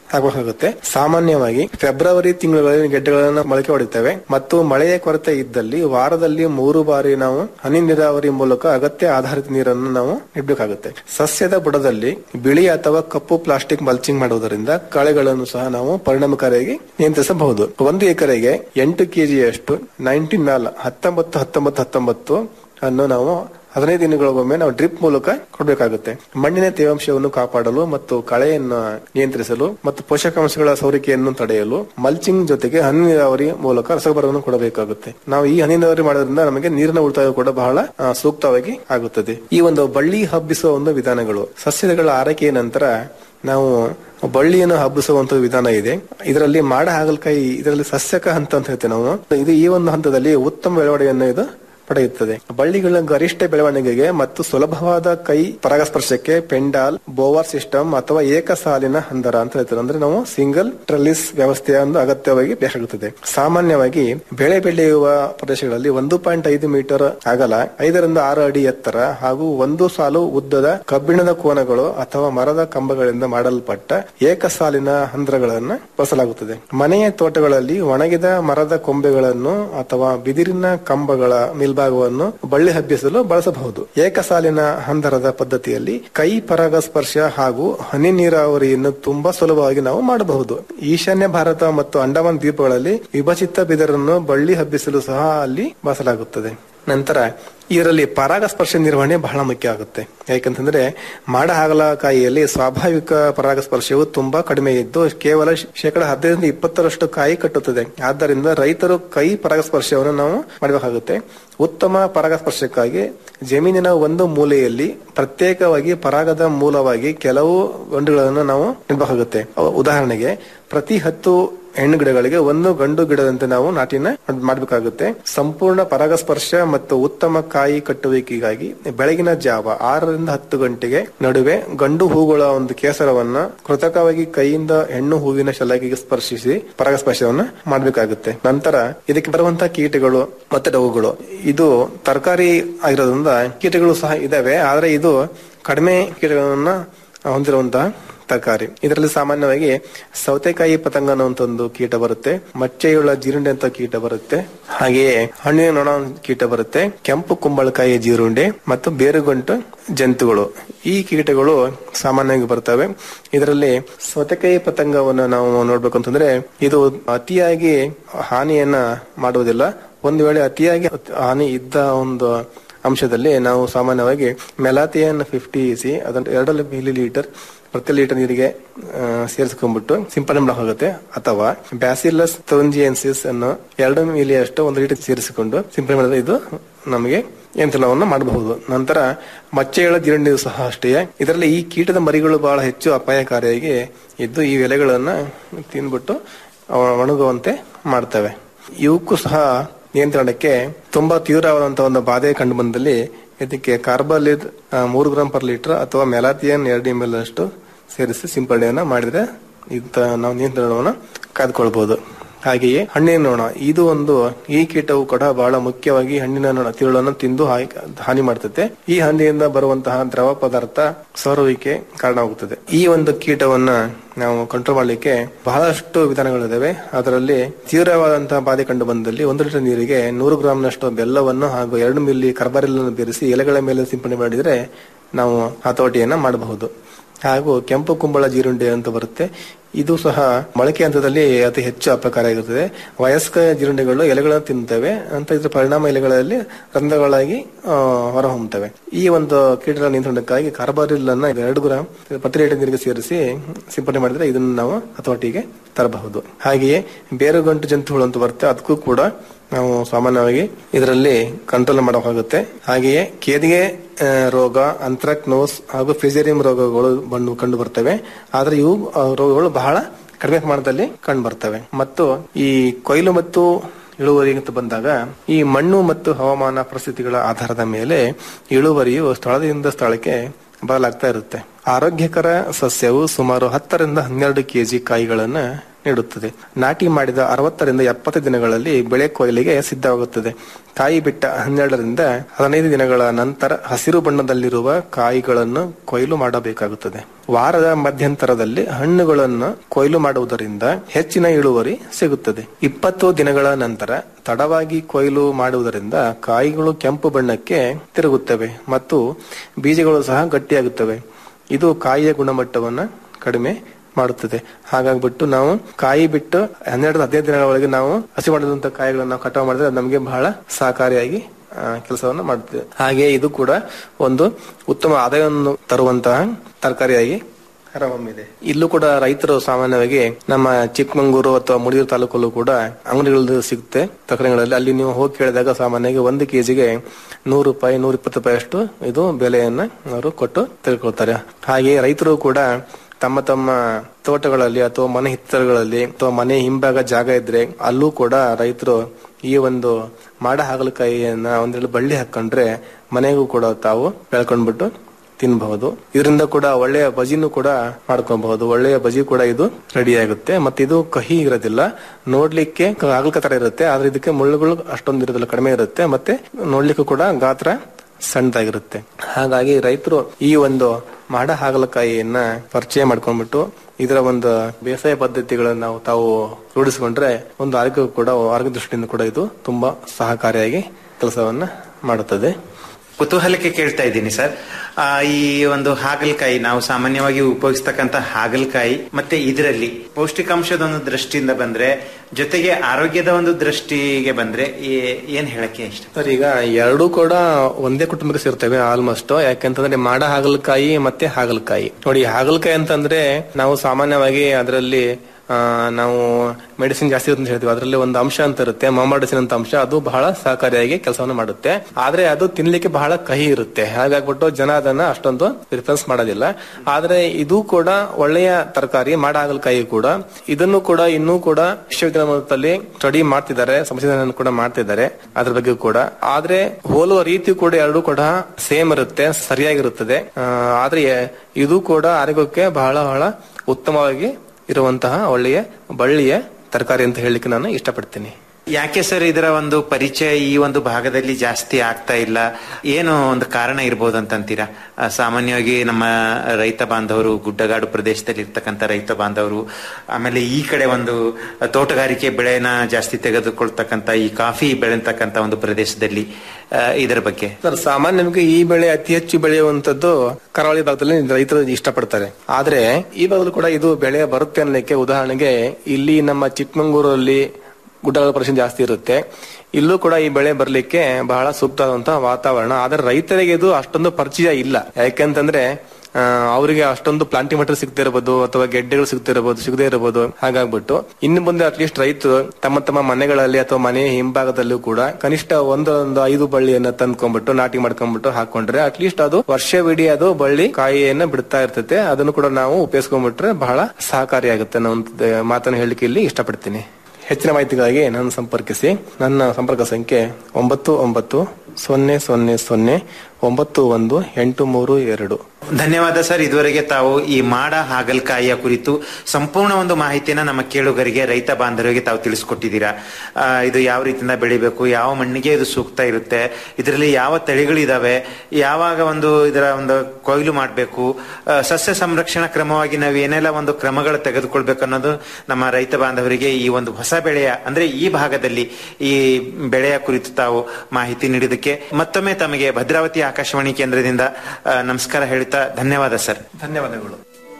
ಆಗಬೇಕಾಗುತ್ತೆ ಸಾಮಾನ್ಯವಾಗಿ ಫೆಬ್ರವರಿ ತಿಂಗಳಲ್ಲಿ ಗೆಡ್ಡೆಗಳನ್ನು ಮೊಳಕೆ ಹೊಡಿತವೆ ಮತ್ತು ಮಳೆಯ ಕೊರತೆ ಇದ್ದಲ್ಲಿ ವಾರದಲ್ಲಿ ಮೂರು ಬಾರಿ ನಾವು ಹನಿ ನೀರಾವರಿ ಮೂಲಕ ಅಗತ್ಯ ಆಧಾರಿತ ನೀರನ್ನು ನಾವು ಇಡಬೇಕಾಗುತ್ತೆ ಸಸ್ಯದ ಬುಡದಲ್ಲಿ ಬಿಳಿ ಅಥವಾ ಕಪ್ಪು ಪ್ಲಾಸ್ಟಿಕ್ ಮಲ್ಚಿಂಗ್ ಮಾಡುವುದರಿಂದ ಕಳೆಗಳನ್ನು ಸಹ ನಾವು ಪರಿಣಾಮಕಾರಿಯಾಗಿ ನಿಯಂತ್ರಿಸಬಹುದು ಒಂದು ಎಕರೆಗೆ ಎಂಟು ಕೆಜಿಯಷ್ಟು ನೈನ್ಟೀನ್ ನಾಲ್ ಹತ್ತೊಂಬತ್ತು ಹತ್ತೊಂಬತ್ತು ಹತ್ತೊಂಬತ್ತು ಅನ್ನು ನಾವು ಹದಿನೈದು ದಿನಗಳಿಗೊಮ್ಮೆ ನಾವು ಡ್ರಿಪ್ ಮೂಲಕ ಕೊಡಬೇಕಾಗುತ್ತೆ ಮಣ್ಣಿನ ತೇವಾಂಶವನ್ನು ಕಾಪಾಡಲು ಮತ್ತು ಕಳೆಯನ್ನು ನಿಯಂತ್ರಿಸಲು ಮತ್ತು ಪೋಷಕಾಂಶಗಳ ಸೋರಿಕೆಯನ್ನು ತಡೆಯಲು ಮಲ್ಚಿಂಗ್ ಜೊತೆಗೆ ಹನಿ ನೀರಾವರಿ ಮೂಲಕ ರಸಗೊಬ್ಬರವನ್ನು ಕೊಡಬೇಕಾಗುತ್ತೆ ನಾವು ಈ ಹನಿ ನೀರಾವರಿ ಮಾಡೋದ್ರಿಂದ ನಮಗೆ ನೀರಿನ ಉಳಿತಾಯ ಕೂಡ ಬಹಳ ಆ, ಸೂಕ್ತವಾಗಿ ಆಗುತ್ತದೆ ಈ ಒಂದು ಬಳ್ಳಿ ಹಬ್ಬಿಸುವ ಒಂದು ವಿಧಾನಗಳು ಸಸ್ಯಗಳ ಆರೈಕೆಯ ನಂತರ ನಾವು ಬಳ್ಳಿಯನ್ನು ಹಬ್ಬಿಸುವಂತ ವಿಧಾನ ಇದೆ ಇದರಲ್ಲಿ ಮಾಡ ಹಾಗಲಕಾಯಿ ಇದರಲ್ಲಿ ಸಸ್ಯಕ ಹಂತ ಅಂತ ಹೇಳ್ತೇವೆ ನಾವು ಇದು ಈ ಒಂದು ಹಂತದಲ್ಲಿ ಉತ್ತಮ ಬೆಳವಣಿಗೆಯನ್ನು ಇದು ಪಡೆಯುತ್ತದೆ ಬಳ್ಳಿಗಳ ಗರಿಷ್ಠ ಬೆಳವಣಿಗೆಗೆ ಮತ್ತು ಸುಲಭವಾದ ಕೈ ಪರಾಗಸ್ಪರ್ಶಕ್ಕೆ ಪೆಂಡಾಲ್ ಬೋವರ್ ಸಿಸ್ಟಮ್ ಅಥವಾ ಏಕಸಾಲಿನ ಹಂದರ ಅಂತ ಹೇಳ್ತಾರೆ ಅಂದ್ರೆ ನಾವು ಸಿಂಗಲ್ ಟ್ರಲಿಸ್ ವ್ಯವಸ್ಥೆಯ ಒಂದು ಅಗತ್ಯವಾಗಿ ಬೇಕಾಗುತ್ತದೆ ಸಾಮಾನ್ಯವಾಗಿ ಬೆಳೆ ಬೆಳೆಯುವ ಪ್ರದೇಶಗಳಲ್ಲಿ ಒಂದು ಪಾಯಿಂಟ್ ಐದು ಮೀಟರ್ ಅಗಲ ಐದರಿಂದ ಆರು ಅಡಿ ಎತ್ತರ ಹಾಗೂ ಒಂದು ಸಾಲು ಉದ್ದದ ಕಬ್ಬಿಣದ ಕೋನಗಳು ಅಥವಾ ಮರದ ಕಂಬಗಳಿಂದ ಮಾಡಲ್ಪಟ್ಟ ಏಕಸಾಲಿನ ಹಂದರಗಳನ್ನು ಬಳಸಲಾಗುತ್ತದೆ ಮನೆಯ ತೋಟಗಳಲ್ಲಿ ಒಣಗಿದ ಮರದ ಕೊಂಬೆಗಳನ್ನು ಅಥವಾ ಬಿದಿರಿನ ಕಂಬಗಳ ಮೇಲ್ಭಾಗವನ್ನು ಬಳ್ಳಿ ಹಬ್ಬಿಸಲು ಬಳಸಬಹುದು ಏಕಸಾಲಿನ ಹಂದರದ ಪದ್ಧತಿಯಲ್ಲಿ ಕೈ ಪರಾಗಸ್ಪರ್ಶ ಹಾಗೂ ಹನಿ ನೀರಾವರಿಯನ್ನು ತುಂಬಾ ಸುಲಭವಾಗಿ ನಾವು ಮಾಡಬಹುದು ಈಶಾನ್ಯ ಭಾರತ ಮತ್ತು ಅಂಡಮಾನ್ ದ್ವೀಪಗಳಲ್ಲಿ ವಿಭಜಿತ ಬಿದಿರನ್ನು ಬಳ್ಳಿ ಹಬ್ಬಿಸಲು ಸಹ ಅಲ್ಲಿ ಬಳಸಲಾಗುತ್ತದೆ ನಂತರ ಇದರಲ್ಲಿ ಪರಾಗಸ್ಪರ್ಶ ನಿರ್ವಹಣೆ ಬಹಳ ಮುಖ್ಯ ಆಗುತ್ತೆ ಯಾಕಂತಂದ್ರೆ ಮಾಡ ಹಾಗಲಕಾಯಿಯಲ್ಲಿ ಸ್ವಾಭಾವಿಕ ಪರಾಗಸ್ಪರ್ಶವು ತುಂಬಾ ಕಡಿಮೆ ಇದ್ದು ಕೇವಲ ಶೇಕಡ ಹದಿನೈದರಿಂದ ಇಪ್ಪತ್ತರಷ್ಟು ಕಾಯಿ ಕಟ್ಟುತ್ತದೆ ಆದ್ದರಿಂದ ರೈತರು ಕೈ ಪರಾಗಸ್ಪರ್ಶವನ್ನು ನಾವು ಮಾಡಬೇಕಾಗುತ್ತೆ ಉತ್ತಮ ಪರಾಗಸ್ಪರ್ಶಕ್ಕಾಗಿ ಜಮೀನಿನ ಒಂದು ಮೂಲೆಯಲ್ಲಿ ಪ್ರತ್ಯೇಕವಾಗಿ ಪರಾಗದ ಮೂಲವಾಗಿ ಕೆಲವು ಗಂಡುಗಳನ್ನು ನಾವು ನೆಡಬೇಕಾಗುತ್ತೆ ಅವ- ಉದಾಹರಣೆಗೆ ಪ್ರತಿ ಹತ್ತು ಹೆಣ್ಣು ಗಿಡಗಳಿಗೆ ಒಂದು ಗಂಡು ಗಿಡದಂತೆ ನಾವು ನಾಟಿನ ಮಾಡಬೇಕಾಗುತ್ತೆ ಸಂಪೂರ್ಣ ಪರಾಗಸ್ಪರ್ಶ ಮತ್ತು ಉತ್ತಮ ಕಾಯಿ ಕಟ್ಟುವಿಕೆಗಾಗಿ ಬೆಳಗಿನ ಜಾವ ಆರರಿಂದ ಹತ್ತು ಗಂಟೆಗೆ ನಡುವೆ ಗಂಡು ಹೂಗಳ ಒಂದು ಕೇಸರವನ್ನ ಕೃತಕವಾಗಿ ಕೈಯಿಂದ ಹೆಣ್ಣು ಹೂವಿನ ಶಲಾಕಿಗೆ ಸ್ಪರ್ಶಿಸಿ ಪರಾಗಸ್ಪರ್ಶವನ್ನ ಮಾಡಬೇಕಾಗುತ್ತೆ ನಂತರ ಇದಕ್ಕೆ ಬರುವಂತಹ ಕೀಟಗಳು ಮತ್ತೆ ರೋಗಗಳು ಇದು ತರಕಾರಿ ಆಗಿರೋದ್ರಿಂದ ಕೀಟಗಳು ಸಹ ಇದಾವೆ ಆದ್ರೆ ಇದು ಕಡಿಮೆ ಕೀಟಗಳನ್ನ ಹೊಂದಿರುವಂತಹ ತರಕಾರಿ ಇದರಲ್ಲಿ ಸಾಮಾನ್ಯವಾಗಿ ಸೌತೆಕಾಯಿ ಪತಂಗ ಅನ್ನುವಂತ ಒಂದು ಕೀಟ ಬರುತ್ತೆ ಮಚ್ಚೆಯುಳ್ಳ ಜೀರುಂಡೆ ಅಂತ ಕೀಟ ಬರುತ್ತೆ ಹಾಗೆಯೇ ಹಣ್ಣಿನ ನೊಣ ಅಂತ ಕೀಟ ಬರುತ್ತೆ ಕೆಂಪು ಕುಂಬಳಕಾಯಿ ಜೀರುಂಡೆ ಮತ್ತು ಬೇರುಗಂಟು ಜಂತುಗಳು ಈ ಕೀಟಗಳು ಸಾಮಾನ್ಯವಾಗಿ ಬರ್ತವೆ ಇದರಲ್ಲಿ ಸೌತೆಕಾಯಿ ಪತಂಗವನ್ನು ನಾವು ನೋಡ್ಬೇಕು ಅಂತಂದ್ರೆ ಇದು ಅತಿಯಾಗಿ ಹಾನಿಯನ್ನ ಮಾಡುವುದಿಲ್ಲ ಒಂದು ವೇಳೆ ಅತಿಯಾಗಿ ಹಾನಿ ಇದ್ದ ಒಂದು ಅಂಶದಲ್ಲಿ ನಾವು ಸಾಮಾನ್ಯವಾಗಿ ಮೆಲಾಥಿಯನ್ ಫಿಫ್ಟಿ ಸಿ ಅದನ್ನು ಎರಡು ಮಿಲಿ ಲೀಟರ್ ಪ್ರತಿ ಲೀಟರ್ ನೀರಿಗೆ ಆ, ಸೇರಿಸ್ಕೊಂಡ್ಬಿಟ್ಟು ಸಿಂಪಡಣೆ ಮಾಡಬೇಕಾಗುತ್ತೆ ಅಥವಾ ಬ್ಯಾಸಿಲಸ್ ತೊಂಜಿಯನ್ಸಿಸ್ ಅನ್ನು ಎರಡು ಮಿಲಿ ಅಷ್ಟು ಒಂದು ಲೀಟರ್ ಸೇರಿಸಿಕೊಂಡು ಸಿಂಪಡಣೆ ಮಾಡಿದ್ರೆ ಇದು ನಮಗೆ ಯಂತ್ರವನ್ನು ಮಾಡಬಹುದು ನಂತರ ಮಚ್ಚೆಗಳ ಜೀರ್ಣಿಯು ಸಹ ಅಷ್ಟೇ ಇದರಲ್ಲಿ ಈ ಕೀಟದ ಮರಿಗಳು ಬಹಳ ಹೆಚ್ಚು ಅಪಾಯಕಾರಿಯಾಗಿ ಇದ್ದು ಈ ಎಲೆಗಳನ್ನ ತಿಂದ್ಬಿಟ್ಟು ಅವ ಒಣಗುವಂತೆ ಮಾಡ್ತವೆ ಇವಕ್ಕೂ ಸಹ ನಿಯಂತ್ರಣಕ್ಕೆ ತುಂಬಾ ತೀವ್ರವಾದಂತಹ ಒಂದು ಬಾಧೆ ಕಂಡು ಬಂದಲ್ಲಿ ಇದಕ್ಕೆ ಕಾರ್ಬಲಿದ್ ಆ, ಮೂರು ಗ್ರಾಂ ಪರ್ ಲೀಟರ್ ಅಥವಾ ಮೆಲಾಥಿಯನ್ ಎರಡು ಎಂ ಎಲ್ ಅಷ್ಟು ಸೇರಿಸಿ ಸಿಂಪಡಣೆಯನ್ನ ಮಾಡಿದ್ರೆ ಇಂತ ನಾವು ನಿಯಂತ್ರಣವನ್ನು ಕಾಯ್ದುಕೊಳ್ಬಹುದು ಹಾಗೆಯೇ ಹಣ್ಣಿನ ನೊಣ ಇದು ಒಂದು ಈ ಕೀಟವು ಕೂಡ ಬಹಳ ಮುಖ್ಯವಾಗಿ ಹಣ್ಣಿನ ನೊಣ ತಿರುಳನ್ನು ತಿಂದು ಹಾಯ್- ಹಾನಿ ಮಾಡ್ತದೆ ಈ ಹಣ್ಣಿನಿಂದ ಬರುವಂತಹ ದ್ರವ ಪದಾರ್ಥ ಸೋರುವಿಕೆ ಕಾರಣವಾಗುತ್ತದೆ ಈ ಒಂದು ಕೀಟವನ್ನ ನಾವು ಕಂಟ್ರೋಲ್ ಮಾಡಲಿಕ್ಕೆ ಬಹಳಷ್ಟು ವಿಧಾನಗಳಿದಾವೆ ಅದರಲ್ಲಿ ತೀವ್ರವಾದಂತಹ ಬಾಧೆ ಕಂಡು ಬಂದಲ್ಲಿ ಒಂದು ಲೀಟರ್ ನೀರಿಗೆ ನೂರು ಗ್ರಾಂನಷ್ಟು ಬೆಲ್ಲವನ್ನು ಹಾಗೂ ಎರಡು ಮಿಲಿ ಕರ್ಬರಿಲ್ಲನ್ನು ಬೆರೆಸಿ ಎಲೆಗಳ ಮೇಲೆ ಸಿಂಪಡಣೆ ಮಾಡಿದರೆ ನಾವು ಹತೋಟಿಯನ್ನ ಮಾಡಬಹುದು ಹಾಗೂ ಕೆಂಪು ಕುಂಬಳ ಜೀರುಂಡೆ ಅಂತ ಬರುತ್ತೆ ಇದು ಸಹ ಮೊಳಕೆ ಹಂತದಲ್ಲಿ ಅತಿ ಹೆಚ್ಚು ಅಪಾಯಕಾರಿಯಾಗಿರುತ್ತದೆ ವಯಸ್ಕ ಜೀರುಂಡೆಗಳು ಎಲೆಗಳನ್ನು ತಿನ್ನುತ್ತವೆ ಅಂತ ಇದ್ರ ಪರಿಣಾಮ ಎಲೆಗಳಲ್ಲಿ ರಂಧ್ರಗಳಾಗಿ ಆ, ಹೊರಹೊಮ್ಮುತ್ತವೆ ಈ ಒಂದು ಕೀಟಗಳ ನಿಯಂತ್ರಣಕ್ಕಾಗಿ ಕಾರ್ಬಾರಿಲ್ ಅನ್ನ ಎರಡು ಗ್ರಾಂ ಪ್ರತಿ ಲೀಟರ್ ನೀರಿಗೆ ಸೇರಿಸಿ ಸಿಂಪಡಣೆ ಮಾಡಿದ್ರೆ ಇದನ್ನು ನಾವು ಹತೋಟಿಗೆ ತರಬಹುದು ಹಾಗೆಯೇ ಬೇರುಗಂಟು ಜಂತುಗಳು ಅಂತ ಬರುತ್ತೆ ಅದಕ್ಕೂ ಕೂಡ ನಾವು ಸಾಮಾನ್ಯವಾಗಿ ಇದರಲ್ಲಿ ಕಂಟ್ರೋಲ್ ಮಾಡಬೇಕಾಗುತ್ತೆ ಹಾಗೆಯೇ ಕೇದಿಗೆ ಆ, ರೋಗ ಅಂತ್ರಾಕ್ನೋಸ್ ಹಾಗೂ ಫಿಸೇರಿಯಂ ರೋಗಗಳು ಬಂದು ಕಂಡು ಬರ್ತವೆ ಆದ್ರೆ ಇವು ಆ, ರೋಗಗಳು ಬಹಳ ಕಡಿಮೆ ಪ್ರಮಾಣದಲ್ಲಿ ಕಂಡು ಬರ್ತವೆ ಮತ್ತು ಈ ಕೊಯ್ಲು ಮತ್ತು ಇಳುವರಿ ಅಂತ ಬಂದಾಗ ಈ ಮಣ್ಣು ಮತ್ತು ಹವಾಮಾನ ಪರಿಸ್ಥಿತಿಗಳ ಆಧಾರದ ಮೇಲೆ ಇಳುವರಿಯು ಸ್ಥಳದಿಂದ ಸ್ಥಳಕ್ಕೆ ಬದಲಾಗ್ತಾ ಇರುತ್ತೆ ಆರೋಗ್ಯಕರ ಸಸ್ಯವು ಸುಮಾರು ಹತ್ತರಿಂದ ಹನ್ನೆರಡು ಕೆಜಿ ಕಾಯಿಗಳನ್ನ ನೀಡುತ್ತದೆ ನಾಟಿ ಮಾಡಿದ ಅರವತ್ತರಿಂದ ಎಪ್ಪತ್ತು ದಿನಗಳಲ್ಲಿ ಬೆಳೆ ಕೊಯ್ಲಿಗೆ ಸಿದ್ಧವಾಗುತ್ತದೆ ಕಾಯಿ ಬಿಟ್ಟ ಹನ್ನೆರಡರಿಂದ ಹದಿನೈದು ದಿನಗಳ ನಂತರ ಹಸಿರು ಬಣ್ಣದಲ್ಲಿರುವ ಕಾಯಿಗಳನ್ನು ಕೊಯ್ಲು ಮಾಡಬೇಕಾಗುತ್ತದೆ ವಾರದ ಮಧ್ಯಂತರದಲ್ಲಿ ಹಣ್ಣುಗಳನ್ನು ಕೊಯ್ಲು ಮಾಡುವುದರಿಂದ ಹೆಚ್ಚಿನ ಇಳುವರಿ ಸಿಗುತ್ತದೆ ಇಪ್ಪತ್ತು ದಿನಗಳ ನಂತರ ತಡವಾಗಿ ಕೊಯ್ಲು ಮಾಡುವುದರಿಂದ ಕಾಯಿಗಳು ಕೆಂಪು ಬಣ್ಣಕ್ಕೆ ತಿರುಗುತ್ತವೆ ಮತ್ತು ಬೀಜಗಳು ಸಹ ಗಟ್ಟಿಯಾಗುತ್ತವೆ ಇದು ಕಾಯಿಯ ಗುಣಮಟ್ಟವನ್ನ ಕಡಿಮೆ ಮಾಡುತ್ತದೆ ಹಾಗಾಗ್ಬಿಟ್ಟು ನಾವು ಕಾಯಿ ಬಿಟ್ಟು ಹನ್ನೆರಡು ಹದಿನೈದು ದಿನಗಳವರೆಗೆ ನಾವು ಹಸಿ ಮಾಡಿದಂತ ಕಾಯಿಗಳನ್ನು ನಾವು ಕಟಾವು ಮಾಡಿದ್ರೆ ಅದು ನಮಗೆ ಬಹಳ ಸಹಕಾರಿಯಾಗಿ ಕೆಲಸವನ್ನು ಮಾಡುತ್ತದೆ ಹಾಗೆ ಇದು ಕೂಡ ಒಂದು ಉತ್ತಮ ಆದಾಯವನ್ನು ತರುವಂತಹ ತರಕಾರಿಯಾಗಿ ಹೊರಹೊಮ್ಮಿದೆ ಇಲ್ಲೂ ಕೂಡ ರೈತರು ಸಾಮಾನ್ಯವಾಗಿ ನಮ್ಮ ಚಿಕ್ಕಮಂಗೂರು ಅಥವಾ ಮುಡಿಯೂರು ತಾಲೂಕಲ್ಲೂ ಕೂಡ ಅಂಗಡಿಗಳಲ್ಲಿ ಸಿಗುತ್ತೆ ತರಕಾರಿಗಳಲ್ಲಿ ಅಲ್ಲಿ ನೀವು ಹೋಗಿ ಕೇಳಿದಾಗ ಸಾಮಾನ್ಯವಾಗಿ ಒಂದು ಕೆಜಿಗೆ ನೂರು ರೂಪಾಯಿ ನೂರ ಇಪ್ಪತ್ತು ರೂಪಾಯಿ ಅಷ್ಟು ಇದು ಬೆಲೆಯನ್ನ ಅವರು ಕೊಟ್ಟು ತೆಗೆದುಕೊಳ್ತಾರೆ ಹಾಗೆ ರೈತರು ಕೂಡ ತಮ್ಮ ತಮ್ಮ ತೋಟಗಳಲ್ಲಿ ಅಥವಾ ಮನೆ ಹಿತ್ತಲಗಳಲ್ಲಿ ಅಥವಾ ಮನೆ ಹಿಂಭಾಗ ಜಾಗ ಇದ್ರೆ ಅಲ್ಲೂ ಕೂಡ ರೈತರು ಈ ಒಂದು ಮಾಡ ಹಾಗಲಕಾಯಿಯನ್ನ ಒಂದೆರಡು ಬಳ್ಳಿ ಹಾಕೊಂಡ್ರೆ ಮನೆಗೂ ಕೂಡ ತಾವು ಬೆಳ್ಕೊಂಡ್ಬಿಟ್ಟು ತಿನ್ಬಹುದು ಇದರಿಂದ ಕೂಡ ಒಳ್ಳೆಯ ಬಜಿನೂ ಕೂಡ ಮಾಡ್ಕೊಬಹುದು ಒಳ್ಳೆಯ ಬಜಿ ಕೂಡ ಇದು ರೆಡಿ ಆಗುತ್ತೆ ಮತ್ತೆ ಇದು ಕಹಿ ಇರೋದಿಲ್ಲ ನೋಡ್ಲಿಕ್ಕೆ ಹಾಗಲಕಾಯಿ ತರ ಇರುತ್ತೆ ಆದ್ರೆ ಇದಕ್ಕೆ ಮುಳ್ಳುಗಳು ಅಷ್ಟೊಂದು ಇರೋದಿಲ್ಲ ಕಡಿಮೆ ಇರುತ್ತೆ ಮತ್ತೆ ನೋಡ್ಲಿಕ್ಕೂ ಕೂಡ ಗಾತ್ರ ಸಣ್ಣದಾಗಿರುತ್ತೆ ಹಾಗಾಗಿ ರೈತರು ಈ ಒಂದು ಮಾಡ ಹಾಗಲಕಾಯಿಯನ್ನ ಪರಿಚಯ ಮಾಡ್ಕೊಂಡ್ಬಿಟ್ಟು ಇದರ ಒಂದು ಬೇಸಾಯ ಪದ್ಧತಿಗಳನ್ನು ನಾವು ತಾವು ರೂಢಿಸಿಕೊಂಡ್ರೆ ಒಂದು ಆರೋಗ್ಯ ಕೂಡ ಆರೋಗ್ಯ ದೃಷ್ಟಿಯಿಂದ ಕೂಡ ಇದು ತುಂಬಾ ಸಹಕಾರಿಯಾಗಿ ಕೆಲಸವನ್ನ ಮಾಡುತ್ತದೆ ಕುತೂಹಲಕ್ಕೆ ಕೇಳ್ತಾ ಇದ್ದೀನಿ ಸರ್ ಆ, ಈ ಒಂದು ಹಾಗಲಕಾಯಿ ನಾವು ಸಾಮಾನ್ಯವಾಗಿ ಉಪಯೋಗಿಸ್ತಕ್ಕಂತ ಹಾಗಲಕಾಯಿ ಮತ್ತೆ ಇದರಲ್ಲಿ ಪೌಷ್ಟಿಕಾಂಶದ ಒಂದು ದೃಷ್ಟಿಯಿಂದ ಬಂದ್ರೆ ಜೊತೆಗೆ ಆರೋಗ್ಯದ ಒಂದು ದೃಷ್ಟಿಗೆ ಬಂದ್ರೆ ಏ- ಏನ್ ಹೇಳಕ್ಕೆ ಇಷ್ಟ ಸರ್ ಈಗ ಎರಡೂ ಕೂಡ ಒಂದೇ ಕುಟುಂಬಕ್ಕೆ ಸೇರ್ತವೆ ಆಲ್ಮೋಸ್ಟ್ ಯಾಕೆಂತಂದ್ರೆ ಮಾಡ ಹಾಗಲಕಾಯಿ ಮತ್ತೆ ಹಾಗಲಕಾಯಿ ನೋಡಿ ಹಾಗಲಕಾಯಿ ಅಂತಂದ್ರೆ ನಾವು ಸಾಮಾನ್ಯವಾಗಿ ಅದರಲ್ಲಿ ಆ, ನಾವು ಮೆಡಿಸಿನ್ ಜಾಸ್ತಿ ಇರುತ್ತೆ ಅಂತ ಹೇಳ್ತೀವಿ ಅದರಲ್ಲಿ ಒಂದು ಅಂಶ ಅಂತ ಇರುತ್ತೆ ಮಾಮಾಡಿಸಿನ್ ಅಂತ ಅಂಶ ಅದು ಬಹಳ ಸಹಕಾರಿಯಾಗಿ ಕೆಲಸವನ್ನು ಮಾಡುತ್ತೆ ಆದ್ರೆ ಅದು ತಿನ್ಲಿಕ್ಕೆ ಬಹಳ ಕಹಿ ಇರುತ್ತೆ ಹಾಗಾಗ್ಬಿಟ್ಟು ಜನ ಅದನ್ನ ಅಷ್ಟೊಂದು ಪ್ರಿಫರೆನ್ಸ್ ಮಾಡೋದಿಲ್ಲ ಆದ್ರೆ ಇದು ಕೂಡ ಒಳ್ಳೆಯ ತರಕಾರಿ ಮಾಡ ಹಾಗಲಕಾಯಿ ಕೂಡ ಇದನ್ನು ಕೂಡ ಇನ್ನೂ ಕೂಡ ವಿಶ್ವವಿದ್ಯಾಲಯದಲ್ಲಿ ಸ್ಟಡಿ ಮಾಡ್ತಿದ್ದಾರೆ ಸಂಶೋಧನೆ ಕೂಡ ಮಾಡ್ತಿದ್ದಾರೆ ಅದ್ರ ಬಗ್ಗೆ ಕೂಡ ಆದ್ರೆ ಹೋಲುವ ರೀತಿ ಕೂಡ ಎರಡು ಕೂಡ ಸೇಮ್ ಇರುತ್ತೆ ಸರಿಯಾಗಿರುತ್ತದೆ ಆ, ಆದ್ರೆ ಇದು ಕೂಡ ಆರೋಗ್ಯಕ್ಕೆ ಬಹಳ ಬಹಳ ಉತ್ತಮವಾಗಿ ಇರುವಂತಹ ಒಳ್ಳೆಯ ಬಳ್ಳಿಯ ತರಕಾರಿ ಅಂತ ಹೇಳಲಿಕ್ಕೆ ನಾನು ಇಷ್ಟಪಡ್ತೀನಿ ಯಾಕೆ ಸರ್ ಇದರ ಒಂದು ಪರಿಚಯ ಈ ಒಂದು ಭಾಗದಲ್ಲಿ ಜಾಸ್ತಿ ಆಗ್ತಾ ಇಲ್ಲ ಏನು ಒಂದು ಕಾರಣ ಇರ್ಬೋದು ಅಂತಂತೀರಾ ಆ, ಸಾಮಾನ್ಯವಾಗಿ ನಮ್ಮ ರೈತ ಬಾಂಧವರು ಗುಡ್ಡಗಾಡು ಪ್ರದೇಶದಲ್ಲಿ ಇರ್ತಕ್ಕಂಥ ರೈತ ಬಾಂಧವರು ಆಮೇಲೆ ಈ ಕಡೆ ಒಂದು ತೋಟಗಾರಿಕೆ ಬೆಳೆನ ಜಾಸ್ತಿ ತೆಗೆದುಕೊಳ್ತಕ್ಕಂಥ ಈ ಕಾಫಿ ಬೆಳೆತಕ್ಕಂಥ ಒಂದು ಪ್ರದೇಶದಲ್ಲಿ ಆ, ಇದರ ಬಗ್ಗೆ ಸರ್ ಸಾಮಾನ್ಯವಾಗಿ ಈ ಬೆಳೆ ಅತಿ ಹೆಚ್ಚು ಬೆಳೆಯುವಂತದ್ದು ಕರಾವಳಿ ಭಾಗದಲ್ಲಿ ರೈತರು ಇಷ್ಟಪಡ್ತಾರೆ ಆದ್ರೆ ಈ ಭಾಗದಲ್ಲೂ ಕೂಡ ಇದು ಬೆಳೆ ಬರುತ್ತೆ ಅನ್ನಲಿಕ್ಕೆ ಉದಾಹರಣೆಗೆ ಇಲ್ಲಿ ನಮ್ಮ ಚಿಕ್ಕಮಂಗೂರಲ್ಲಿ ಗುಡ್ಡಗಳ ಪ್ರದೇಶ ಜಾಸ್ತಿ ಇರುತ್ತೆ ಇಲ್ಲೂ ಕೂಡ ಈ ಬೆಳೆ ಬರ್ಲಿಕ್ಕೆ ಬಹಳ ಸೂಕ್ತವಾದಂತಹ ವಾತಾವರಣ ಆದ್ರೆ ರೈತರಿಗೆ ಇದು ಅಷ್ಟೊಂದು ಪರಿಚಯ ಇಲ್ಲ ಯಾಕೆಂತಂದ್ರೆ ಆ, ಅವರಿಗೆ ಅಷ್ಟೊಂದು ಪ್ಲಾಂಟಿಂಗ್ ಮಟರ್ ಸಿಗ್ತಾ ಇರಬಹುದು ಅಥವಾ ಗೆಡ್ಡೆಗಳು ಸಿಗ್ತಾ ಇರಬಹುದು ಸಿಗದೇ ಇರಬಹುದು ಹಾಗಾಗ್ಬಿಟ್ಟು ಇನ್ನು ಮುಂದೆ ಅಟ್ಲೀಸ್ಟ್ ರೈತರು ತಮ್ಮ ತಮ್ಮ ಮನೆಗಳಲ್ಲಿ ಅಥವಾ ಮನೆಯ ಹಿಂಭಾಗದಲ್ಲೂ ಕೂಡ ಕನಿಷ್ಠ ಒಂದೊಂದು ಐದು ಬಳ್ಳಿಯನ್ನ ತಂದ್ಕೊಂಡ್ಬಿಟ್ಟು ನಾಟಿ ಮಾಡ್ಕೊಂಡ್ಬಿಟ್ಟು ಹಾಕೊಂಡ್ರೆ ಅಟ್ಲೀಸ್ಟ್ ಅದು ವರ್ಷವಿಡೀ ಅದು ಬಳ್ಳಿ ಕಾಯಿಯನ್ನ ಬಿಡ್ತಾ ಇರ್ತೈತೆ ಅದನ್ನು ಕೂಡ ನಾವು ಉಪಯೋಗಿಸ್ಕೊಂಡ್ಬಿಟ್ರೆ ಬಹಳ ಸಹಕಾರಿಯಾಗುತ್ತೆ ಅನ್ನೋ ಒಂದು ಮಾತನ್ನು ಹೇಳಲಿಕ್ಕೆ ಇಲ್ಲಿ ಇಷ್ಟಪಡ್ತೀನಿ ಹೆಚ್ಚಿನ ಮಾಹಿತಿಗಾಗಿ ನನ್ನ ಸಂಪರ್ಕಿಸಿ ನನ್ನ ಸಂಪರ್ಕ ಸಂಖ್ಯೆ ಒಂಬತ್ತು ಒಂಬತ್ತು ಸೊನ್ನೆ ಸೊನ್ನೆ ಸೊನ್ನೆ ಒಂಬತ್ತು ಒಂದು ಎಂಟು ಮೂರು ಎರಡು ಧನ್ಯವಾದ ಸರ್ ಇದುವರೆಗೆ ತಾವು ಈ ಮಾಡ ಹಾಗಲಕಾಯಿಯ ಕುರಿತು ಸಂಪೂರ್ಣ ಒಂದು ಮಾಹಿತಿಯನ್ನ ನಮ್ಮ ಕೇಳುಗರಿಗೆ ರೈತ ಬಾಂಧವರಿಗೆ ತಾವು ತಿಳಿಸ್ಕೊಟ್ಟಿದ್ದೀರಾ ಆ, ಇದು ಯಾವ ರೀತಿಯಿಂದ ಬೆಳಿಬೇಕು ಯಾವ ಮಣ್ಣಿಗೆ ಇದು ಸೂಕ್ತ ಇರುತ್ತೆ ಇದರಲ್ಲಿ ಯಾವ ತಳಿಗಳಿದಾವೆ ಯಾವಾಗ ಒಂದು ಇದರ ಒಂದು ಕೊಯ್ಲು ಮಾಡಬೇಕು ಸಸ್ಯ ಸಂರಕ್ಷಣಾ ಕ್ರಮವಾಗಿ ನಾವು ಏನೆಲ್ಲ ಒಂದು ಕ್ರಮಗಳು ತೆಗೆದುಕೊಳ್ಬೇಕು ಅನ್ನೋದು ನಮ್ಮ ರೈತ ಬಾಂಧವರಿಗೆ ಈ ಒಂದು ಹೊಸ ಬೆಳೆಯ ಅಂದ್ರೆ ಈ ಭಾಗದಲ್ಲಿ ಈ ಬೆಳೆಯ ಕುರಿತು ತಾವು ಮಾಹಿತಿ ನೀಡಿದ್ದಕ್ಕೆ ಮತ್ತೊಮ್ಮೆ ತಮಗೆ ಭದ್ರಾವತಿ ಆಕಾಶವಾಣಿ ಕೇಂದ್ರದಿಂದ ಆ, ನಮಸ್ಕಾರ ಹೇಳುತ್ತಾ ಧನ್ಯವಾದ ಸರ್ ಧನ್ಯವಾದಗಳು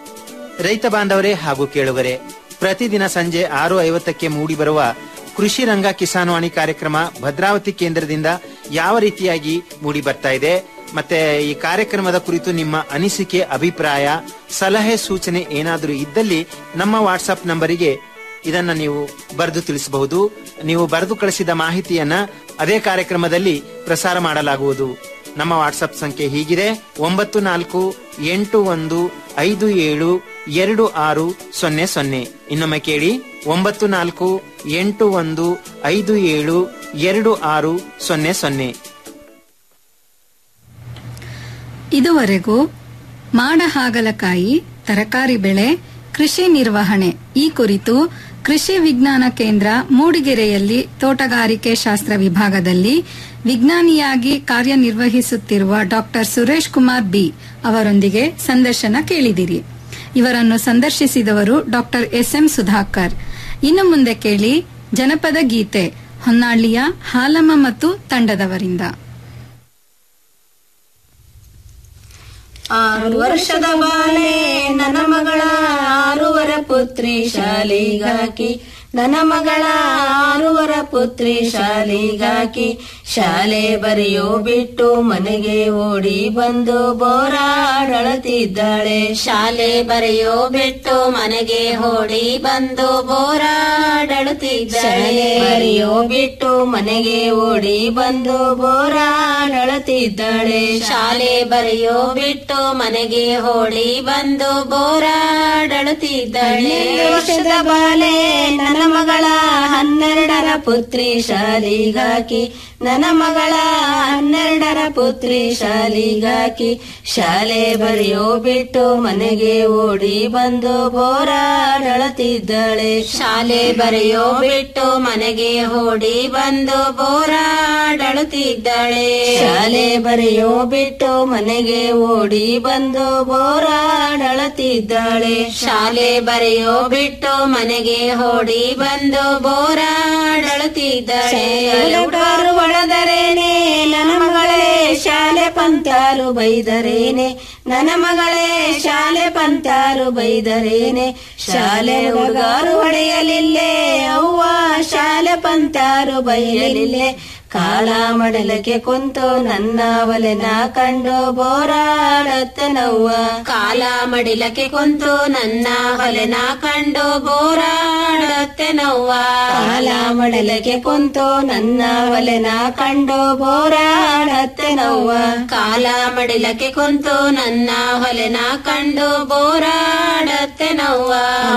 ರೈತ ಬಾಂಧವರೇ ಹಾಗೂ ಕೇಳುಗರೆ ಪ್ರತಿದಿನ ಸಂಜೆ ಆರು ಐವತ್ತಕ್ಕೆ ಮೂಡಿ ಬರುವ ಕೃಷಿ ರಂಗ ಕಿಸಾನ್ವಾಣಿ ಕಾರ್ಯಕ್ರಮ ಭದ್ರಾವತಿ ಕೇಂದ್ರದಿಂದ ಯಾವ ರೀತಿಯಾಗಿ ಮೂಡಿ ಬರ್ತಾ ಇದೆ ಮತ್ತೆ ಈ ಕಾರ್ಯಕ್ರಮದ ಕುರಿತು ನಿಮ್ಮ ಅನಿಸಿಕೆ ಅಭಿಪ್ರಾಯ ಸಲಹೆ ಸೂಚನೆ ಏನಾದರೂ ಇದ್ದಲ್ಲಿ ನಮ್ಮ ವಾಟ್ಸ್ಆಪ್ ನಂಬರಿಗೆ ಇದನ್ನ ನೀವು ಬರೆದು ತಿಳಿಸಬಹುದು ನೀವು ಬರೆದು ಕಳಿಸಿದ ಮಾಹಿತಿಯನ್ನ ಅದೇ ಕಾರ್ಯಕ್ರಮದಲ್ಲಿ ಪ್ರಸಾರ ಮಾಡಲಾಗುವುದು ನಮ್ಮ ವಾಟ್ಸಪ್ ಸಂಖ್ಯೆ ಹೀಗಿದೆ ಒಂಬತ್ತು ನಾಲ್ಕು ಎಂಟು ಒಂದು ಐದು ಏಳು ಎರಡು ಆರು ಸೊನ್ನೆ ಸೊನ್ನೆ ಇನ್ನೊಮ್ಮೆ ಕೇಳಿ ಒಂಬತ್ತು ನಾಲ್ಕು ಎಂಟು ಒಂದು ಐದು ಏಳು ಎರಡು ಆರು ಸೊನ್ನೆ ಸೊನ್ನೆ ಇದುವರೆಗೂ ಮಾಡ ಹಾಗಲಕಾಯಿ ತರಕಾರಿ ಬೆಳೆ ಕೃಷಿ ನಿರ್ವಹಣೆ ಈ ಕುರಿತು ಕೃಷಿ ವಿಜ್ಞಾನ ಕೇಂದ್ರ ಮೂಡಿಗೆರೆಯಲ್ಲಿ ತೋಟಗಾರಿಕೆ ಶಾಸ್ತ್ರ ವಿಭಾಗದಲ್ಲಿ ವಿಜ್ಞಾನಿಯಾಗಿ ಕಾರ್ಯನಿರ್ವಹಿಸುತ್ತಿರುವ ಡಾಕ್ಟರ್ ಸುರೇಶ್ ಕುಮಾರ್ ಬಿ ಅವರೊಂದಿಗೆ ಸಂದರ್ಶನ ಕೇಳಿದಿರಿ ಇವರನ್ನು ಸಂದರ್ಶಿಸಿದವರು ಡಾಕ್ಟರ್ ಎಸ್ ಎಂ ಸುಧಾಕರ್ ಇನ್ನು ಮುಂದೆ ಕೇಳಿ ಜನಪದ ಗೀತೆ ಹೊನ್ನಾಳಿಯ ಹಾಲಮ್ಮ ಮತ್ತು ತಂಡದವರಿಂದ ಆರು ವರ್ಷದ ಬಾಲೆ ನನ್ನ ಮಗಳ ಆರೂವರ ಪುತ್ರಿ ಶಾಲೆಗಾಕಿ ನನ್ನ ಮಗಳ ಆರೂವರ ಪುತ್ರಿ ಶಾಲೆಗಾಕಿ ಶಾಲೆ ಬರೆಯೋ ಬಿಟ್ಟು ಮನೆಗೆ ಓಡಿ ಬಂದು ಬೋರಾಡಳತಿದ್ದಾಳೆ ಶಾಲೆ ಬರೆಯೋ ಬಿಟ್ಟು ಮನೆಗೆ ಓಡಿ ಬಂದು ಬೋರಾಡಳುತ್ತಿದ್ದಾಳೆ ಬರೆಯೋ ಬಿಟ್ಟು ಮನೆಗೆ ಓಡಿ ಬಂದು ಬೋರಾಡಳುತ್ತಿದ್ದಾಳೆ ಶಾಲೆ ಬರೆಯೋ ಬಿಟ್ಟು ಮನೆಗೆ ಓಡಿ ಬಂದು ಬೋರಾಡಳುತ್ತಿದ್ದಾಳೆ ವರ್ಷದ ಬಾಲೆ ನನ್ನ ಮಗಳ ಹನ್ನೆರಡರ ಪುತ್ರಿ ಶಾಲಿಗಾಕಿ ನನ್ನ ಮಗಳ ಹನ್ನೆರಡರ ಪುತ್ರಿ ಶಾಲಿಗಾಕಿ ಶಾಲೆ ಬರೆಯೋ ಬಿಟ್ಟು ಮನೆಗೆ ಓಡಿ ಬಂದು ಬೋರಾಡಳುತ್ತಿದ್ದಾಳೆ ಶಾಲೆ ಬರೆಯೋ ಬಿಟ್ಟು ಮನೆಗೆ ಓಡಿ ಬಂದು ಬೋರಾಡಳುತ್ತಿದ್ದಾಳೆ ಶಾಲೆ ಬರೆಯೋ ಬಿಟ್ಟು ಮನೆಗೆ ಓಡಿ ಬಂದು ಬೋರಾಡಳುತ್ತಿದ್ದಾಳೆ ಶಾಲೆ ಬರೆಯೋ ಬಿಟ್ಟು ಮನೆಗೆ ಓಡಿ ಬಂದು ಬೋರಾಡಳುತ್ತಿದ್ದಾಳೆ ಹುಡುಗರು ಒಳದರೇನೆ ನನ್ನ ಮಗಳೇ ಶಾಲೆ ಪಂತಾರು ಬೈದರೇನೆ ನನ್ನ ಮಗಳೇ ಶಾಲೆ ಪಂತಾರು ಬೈದರೇನೆ ಶಾಲೆ ಹುಡುಗಾರು ಹೊಡೆಯಲಿಲ್ಲೇ ಅವ್ವ ಶಾಲೆ ಪಂತಾರು ಬೈಯಲಿಲ್ಲೇ ಕಾಲ ಮಡಲಕ್ಕೆ ಕುಂತು ನನ್ನ ಒಲೆನ ಕಂಡು ಬೋರಾಡತ್ತೆ ನವ್ವ ಕಾಲ ಮಡಿಲಕ್ಕೆ ಕುಂತು ನನ್ನ ಹೊಲೆನ ಕಂಡು ಬೋರಾಡತ್ತೆ ನವ್ವ ಕಾಲ ಮಡಲಕ್ಕೆ ಕುಂತು ನನ್ನ ಒಲೆನ ಕಂಡು ಬೋರಾಡತ್ತೆ ನವ್ವ ಕಾಲ ಮಡಿಲಕ್ಕೆ ಕುಂತು ನನ್ನ ಹೊಲೆನ ಕಂಡು ಬೋರಾಡತ್ತೆ ನವ್ವ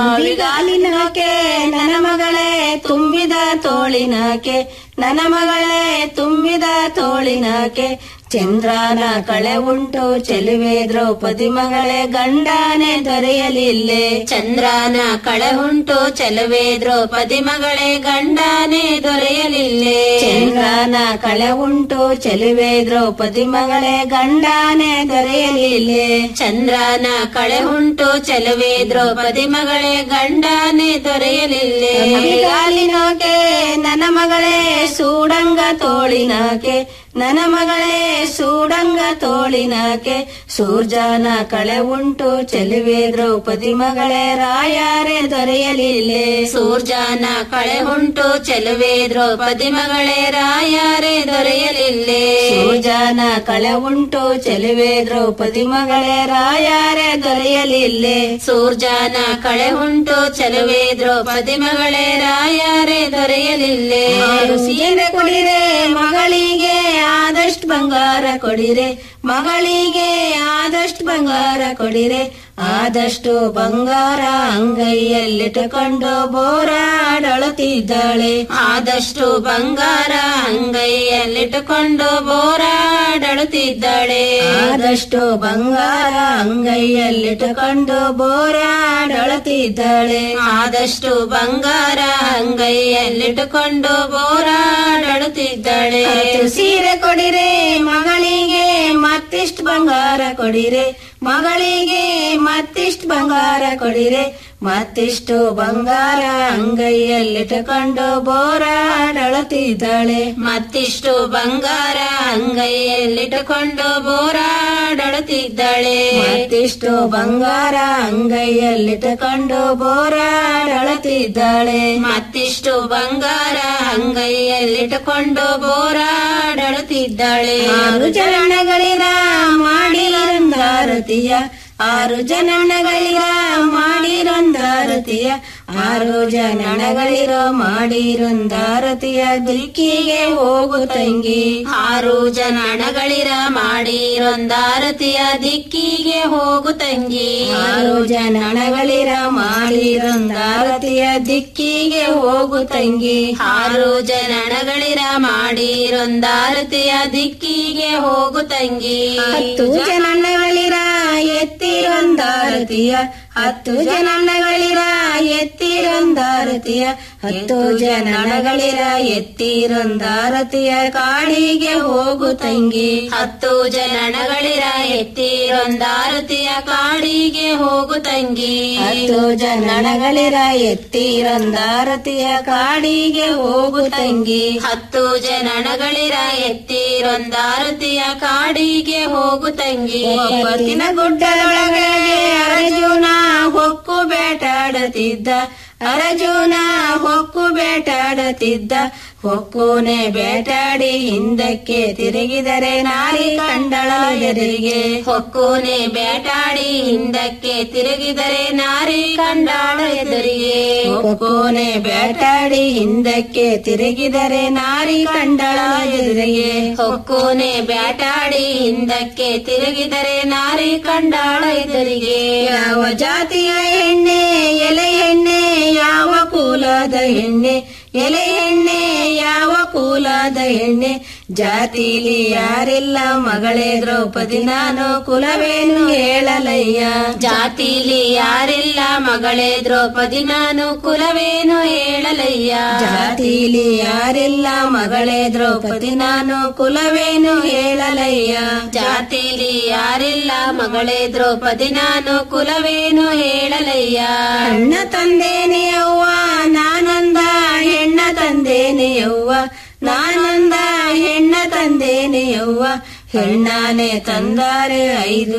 ಗಾಲಿನಕೆ ನನ್ನ ಮಗಳೇ ತುಂಬಿದ ತೋಳಿನಕೆ ನನ್ನ ಮಗಳೇ ತುಂಬಿದ ತೋಳಿನಕೆ ಚಂದ್ರನ ಕಳೆ ಉಂಟು ಚೆಲುವೆ ದ್ರೌಪದಿ ಮಗಳೇ ಗಂಡಾನೆ ದೊರೆಯಲಿಲ್ಲೇ ಚಂದ್ರನ ಕಳೆ ಉಂಟು ಚೆಲುವೆ ದ್ರೌಪದಿ ಮಗಳೇ ಗಂಡಾನೆ ದೊರೆಯಲಿಲ್ಲೇ ಚಂದ್ರನ ಕಳೆ ಉಂಟು ಚೆಲುವೆ ದ್ರೌಪದಿ ಮಗಳೇ ಗಂಡಾನೆ ದೊರೆಯಲಿಲ್ಲೇ ಚಂದ್ರನ ಕಳೆ ಉಂಟು ಚೆಲುವೆ ದ್ರೌಪದಿ ಮಗಳೇ ಗಂಡಾನೆ ದೊರೆಯಲಿಲ್ಲೇ ಗಾಲಿನೋಕೆ ನನ್ನ ಮಗಳೇ ಸೂಡಂಗ ತೋಳಿನಾಕೆ ನನ್ನ ಮಗಳೇ ಸೂಡಂಗ ತೋಳಿನಾಕೆ ಸೂರ್ಜನ ಕಳೆ ಉಂಟು ಚೆಲುವೆ ದ್ರೌಪದಿ ಮಗಳೇ ರಾಯಾರೆ ದೊರೆಯಲಿಲ್ಲೇ ಸೂರ್ಜನ ಕಳೆ ಉಂಟು ಚೆಲುವೆ ದ್ರೌಪದಿ ಮಗಳೇ ರಾಯಾರೆ ದೊರೆಯಲಿಲ್ಲೇ ಸೂರ್ಜನ ಕಳೆ ಉಂಟು ಚೆಲುವೆ ದ್ರೌಪದಿ ಮಗಳೇ ರಾಯಾರೆ ದೊರೆಯಲಿಲ್ಲೇ ಸೂರ್ಜನ ಕಳೆ ಉಂಟು ಚೆಲುವೆ ದ್ರೌಪದಿ ಮಗಳೇ ರಾಯಾರೆ ದೊರೆಯಲಿಲ್ಲೇ ಸೀರೆ ಕೊಡಿರೆ ಮಗಳಿಗೆ ಆದಷ್ಟು ಬಂಗಾರ ಕೊಡಿರೆ ಮಗಳಿಗೆ ಆದಷ್ಟು ಬಂಗಾರ ಕೊಡಿರೆ ಆದಷ್ಟು ಬಂಗಾರ ಅಂಗೈಯಲ್ಲಿಟ್ಟುಕೊಂಡು ಬೋರಾಡಳುತ್ತಿದ್ದಾಳೆ ಆದಷ್ಟು ಬಂಗಾರ ಅಂಗೈಯಲ್ಲಿಟ್ಟುಕೊಂಡು ಬೋರಾಡಳುತ್ತಿದ್ದಾಳೆ ಆದಷ್ಟು ಬಂಗಾರ ಅಂಗೈಯಲ್ಲಿಟ್ಟುಕೊಂಡು ಬೋರಾಡಳುತ್ತಿದ್ದಾಳೆ ಆದಷ್ಟು ಬಂಗಾರ ಅಂಗೈಯಲ್ಲಿಟ್ಟುಕೊಂಡು ಬೋರಾಡಳುತ್ತಿದ್ದಾಳೆ ಸೀರೆ ಕೊಡಿರೆ ಮಗಳಿಗೆ ಮತ್ತಿಷ್ಟು ಬಂಗಾರ ಕೊಡಿರೆ ಮಗಳಿಗೆ ಮತ್ತಿಷ್ಟು ಬಂಗಾರ ಕೊಡಿರೆ ಮತ್ತಿಷ್ಟು ಬಂಗಾರ ಅಂಗೈಯಲ್ಲಿಟ್ಟುಕೊಂಡು ಬೋರಾಡಳುತ್ತಿದ್ದಾಳೆ ಮತ್ತಿಷ್ಟು ಬಂಗಾರ ಅಂಗೈಯಲ್ಲಿಟ್ಟುಕೊಂಡು ಬೋರಾಡಳುತ್ತಿದ್ದಾಳೆ ಮತ್ತಿಷ್ಟು ಬಂಗಾರ ಅಂಗೈಯಲ್ಲಿಟ್ಟುಕೊಂಡು ಬೋರಾಡಳುತ್ತಿದ್ದಾಳೆ ಮತ್ತಿಷ್ಟು ಬಂಗಾರ ಅಂಗೈಯಲ್ಲಿಟ್ಟುಕೊಂಡು ಬೋರಾಡಳುತ್ತಿದ್ದಾಳೆ ಆರು ಜನಗಳಿರ ಮಾಡಿರಂದಾರತಿಯ ಆರು ಜನಗಳಿರ ಮಾಡಿರೊಂದಾರತಿಯ ಆರು ಜನಗಳಿರೋ ಮಾಡಿರೊಂದಾರತಿಯ ದಿಕ್ಕಿಗೆ ಹೋಗು ತಂಗಿ ಆರು ಜನಗಳಿರ ಮಾಡಿರೊಂದಾರತಿಯ ದಿಕ್ಕಿಗೆ ಹೋಗು ತಂಗಿ ಆರು ಜನಗಳಿರ ಮಾಡಿರೊಂದಾರತಿಯ ದಿಕ್ಕಿಗೆ ಹೋಗು ತಂಗಿ ಆರು ಜನಗಳಿರ ಮಾಡಿರೊಂದಾರತಿಯ ದಿಕ್ಕಿಗೆ ಹೋಗು ತಂಗಿ ಹತ್ತು ಜನಗಳಿರ ಎತ್ತಿರೊಂದಾರತಿಯ ಹತ್ತು ಜನಗಳಿರ ಎತ್ತಿರೊಂದಾರತಿಯ ಹತ್ತು ಜನಗಳಿರ ಎತ್ತಿರೊಂದಾರತಿಯ ಕಾಡಿಗೆ ಹೋಗು ತಂಗಿ ಹತ್ತು ಜನಗಳಿರ ಎತ್ತಿರೊಂದಾರತಿಯ ಕಾಡಿಗೆ ಹೋಗು ತಂಗಿ ಹತ್ತು ಜನಗಳಿರ ಎತ್ತಿರೊಂದಾರತಿಯ ಕಾಡಿಗೆ ಹೋಗು ತಂಗಿ ಹತ್ತು ಜನಗಳಿರ ಎತ್ತಿರೊಂದಾರತಿಯ ಕಾಡಿಗೆ ಹೋಗು ತಂಗಿ ಒಬ್ಬತ್ತಿನ ಗುಡ್ಡದೊಳಗೆ ಅರ್ಜುನ ಹೊಕ್ಕು ಬೇಟಾಡುತ್ತಿದ್ದ ಅರ್ಜುನ ಹೊಕ್ಕು ಬೇಟಾಡುತ್ತಿದ್ದ ಹೊಕ್ಕುನೆ ಬೇಟಾಡಿ ಹಿಂದಕ್ಕೆ ತಿರುಗಿದರೆ ನಾರಿ ಕಂಡಳ ಎದುರಿಗೆ ಹೊಕ್ಕುನೆ ಬೇಟಾಡಿ ಹಿಂದಕ್ಕೆ ತಿರುಗಿದರೆ ನಾರಿ ಕಂಡಳ ಎದುರಿಗೆ ಹೊಕ್ಕುನೆ ಬೇಟಾಡಿ ಹಿಂದಕ್ಕೆ ತಿರುಗಿದರೆ ನಾರಿ ಕಂಡಳ ಎದುರಿಗೆ ಹೊಕ್ಕುನೆ ಬೇಟಾಡಿ ಹಿಂದಕ್ಕೆ ತಿರುಗಿದರೆ ನಾರಿ ಕಂಡಾಳ ಎದುರಿಗೆ ಯಾವ ಜಾತಿಯ ಎಣ್ಣೆ ಎಲೆ ಎಣ್ಣೆ ಯಾವ ಕೂಲದ ಎಣ್ಣೆ ಎಲೆ ಎಣ್ಣೆ ಯಾವ ಕೂಲದ ಎಣ್ಣೆ ಜಾತಿಲಿ ಯಾರಿಲ್ಲ ಮಗಳೇ ದ್ರೌಪದಿ ನಾನು ಕುಲವೇನು ಹೇಳಲಯ್ಯ ಜಾತಿಲಿ ಯಾರಿಲ್ಲ ಮಗಳೇ ದ್ರೌಪದಿ ನಾನು ಕುಲವೇನು ಹೇಳಲಯ್ಯ ಜಾತಿಲಿ ಯಾರಿಲ್ಲ ಮಗಳೇ ದ್ರೌಪದಿ ನಾನು ಕುಲವೇನು ಹೇಳಲಯ್ಯ ಜಾತಿಲಿ ಯಾರಿಲ್ಲ ಮಗಳೇ ದ್ರೌಪದಿ ನಾನು ಕುಲವೇನು ಹೇಳಲಯ್ಯ ಅಣ್ಣ ತಂದೇನೆ ಅವ್ವ ನಾನೊಂದ ಹೆಣ್ಣ ತಂದೇನೆ ಅವ್ವ ನಾನೊಂದ ಹೆಣ್ಣ ತಂದೇನೆ ಅವ್ವ ಹೆಣ್ಣಾನೆ ತಂದಾರೆ ಐದು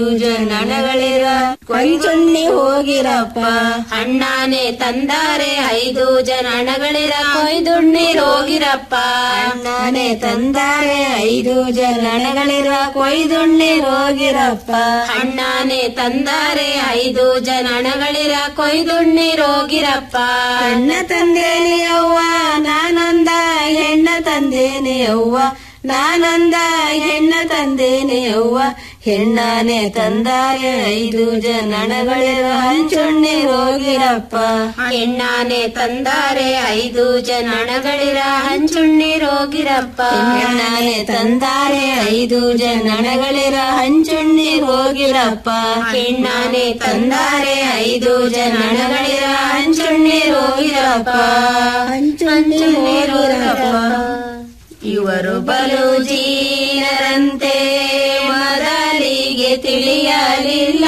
ಜನಗಳಿರ ಕೊಂಚುಣ್ಣಿ ಹೋಗಿರಪ್ಪ ಅಣ್ಣಾನೆ ತಂದಾರೆ ಐದು ಜನಗಳಿರ ಕೊಯ್ದುಣ್ಣಿ ಹೋಗಿರಪ್ಪ ಅಣ್ಣಾನೆ ತಂದಾರೆ ಐದು ಜನಗಳಿರ ಕೊಯ್ದುಣ್ಣಿ ಹೋಗಿರಪ್ಪ ಅಣ್ಣಾನೆ ತಂದಾರೆ ಐದು ಜನಗಳಿರ ಕೊಯ್ದುಣ್ಣಿ ರೋಗಿರಪ್ಪ ಅಣ್ಣ ತಂದೇನೆ ಅವ್ವ ನಾನೊಂದ ಹೆಣ್ಣ ತಂದೇನೆ ಅವ್ವ ನಾನೊಂದ ಹೆಣ್ಣ ತಂದೇನೆ ಅವ್ವ ಹೆಣ್ಣಾನೆ ತಂದಾರೆ ಐದು ಜನಗಳಿರ ಹಂಚುಣ್ಣಿ ಹೋಗಿರಪ್ಪ ಹೆಣ್ಣಾನೆ ತಂದಾರೆ ಐದು ಜನಗಳಿರ ಹಂಚುಣ್ಣಿ ರೋಗಿರಪ್ಪ ಹೆಣ್ಣಾನೆ ತಂದಾರೆ ಐದು ಜನಗಳಿರ ಹಂಚುಣ್ಣಿ ಹೋಗಿರಪ್ಪ ಹೆಣ್ಣಾನೆ ತಂದಾರೆ ಐದು ಜನಗಳಿರ ಹಂಚುಣ್ಣಿ ರೋಗಿರಪ್ಪ ಹಂಚುಣ್ಣಿ ಹೋಗಿರಪ್ಪ ಇವರು ಬಲು ಜೀನರಂತೆ ಮೊದಲಿಗೆ ತಿಳಿಯಲಿಲ್ಲ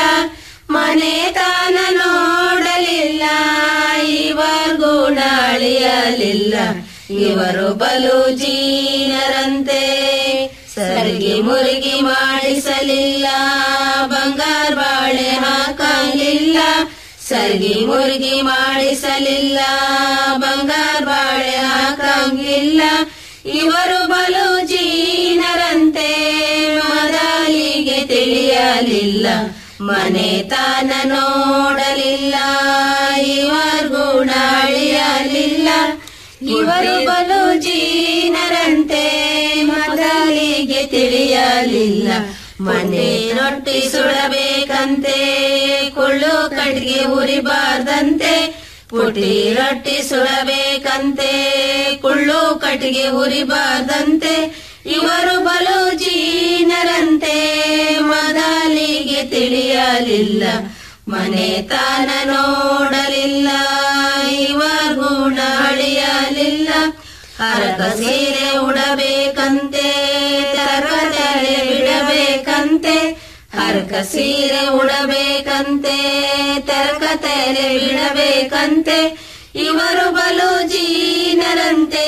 ಮನೆತನ ನೋಡಲಿಲ್ಲ ಇವರ್ ಗುಣ ಅಳಿಯಲಿಲ್ಲ ಇವರು ಬಲು ಜೀನರಂತೆ ಸರ್ಗಿ ಮುರುಗಿ ಮಾಡಿಸಲಿಲ್ಲ ಬಂಗಾರ ಬಾಳೆ ಹಾಕಲಿಲ್ಲ ಸರ್ಗಿ ಮುರುಗಿ ಮಾಡಿಸಲಿಲ್ಲ ಬಂಗಾರ ಬಾಳೆ ಹಾಕಂಗಿಲ್ಲ ಇವರು ಬಲು ಜೀನರಂತೆ ಮೊದಲಿಗೆ ತಿಳಿಯಲಿಲ್ಲ ಮನೆತನ ನೋಡಲಿಲ್ಲ ಇವರ್ ಗುಣ ಅಳಿಯಲಿಲ್ಲ ಇವರು ಬಲು ಜೀನರಂತೆ ಮೊದಲಿಗೆ ತಿಳಿಯಲಿಲ್ಲ ಮನೆ ರೊಟ್ಟಿ ಸುಡಬೇಕಂತೆ ಕುಳ್ಳು ಕಡ್ಗೆ ಉರಿಬಾರ್ದಂತೆ ಪುಟಿ ರೊಟ್ಟಿ ಸುಡಬೇಕಂತೆ ಕುಳ್ಳು ಕಟ್ಟಿಗೆ ಉರಿಬಾರ್ದಂತೆ ಇವರು ಬಲು ಜೀನರಂತೆ ಮೊದಲಿಗೆ ತಿಳಿಯಲಿಲ್ಲ ಮನೆತನ ನೋಡಲಿಲ್ಲ ಇವರ್ ಗುಣ ಅಳಿಯಲಿಲ್ಲ ಹರಕ ಸೀರೆ ಉಡಬೇಕಂತೆ ತರತಲೆ ಬಿಡಬೇಕಂತೆ ಹರಕ ಸೀರೆ ಉಡಬೇಕಂತೆ ತರಕ ತಲೆ ಬಿಡಬೇಕಂತೆ ಇವರು ಬಲು ಜೀನರಂತೆ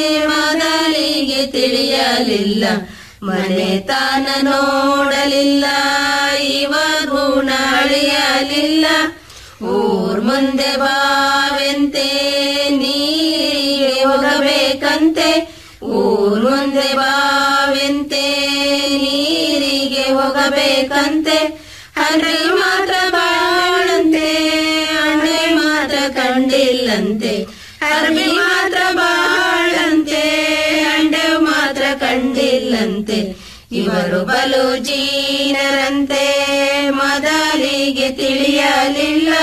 ಮೊದಲಿಗೆ ತಿಳಿಯಲಿಲ್ಲ ಮನೆತನ ನೋಡಲಿಲ್ಲ ಇವರು ಗುಣ ಅಳಿಯಲಿಲ್ಲ ಊರ್ ಮುಂದೆ ಬಾವೆಂತೆ ನೀರಿಗೆ ಹೋಗಬೇಕಂತೆ ಊರ್ ಮುಂದೆ ಬಾವೆಂತೆ ನೀರಿಗೆ ಹೋಗಬೇಕಂತೆ ಹಂಡ್ರೆ ಮಾತ್ರ ಬಾಳಂತೆ ಅಣ್ಣೆ ಮಾತ್ರ ಕಂಡಿಲ್ಲಂತೆ ಹರ್ಬಿ ಮಾತ್ರ ಬಾಳಂತೆ ಅಂಡೆ ಮಾತ್ರ ಕಂಡಿಲ್ಲಂತೆ ಇವರು ಬಲು ಜೀನರಂತೆ ಮೊದಲಿಗೆ ತಿಳಿಯಲಿಲ್ಲ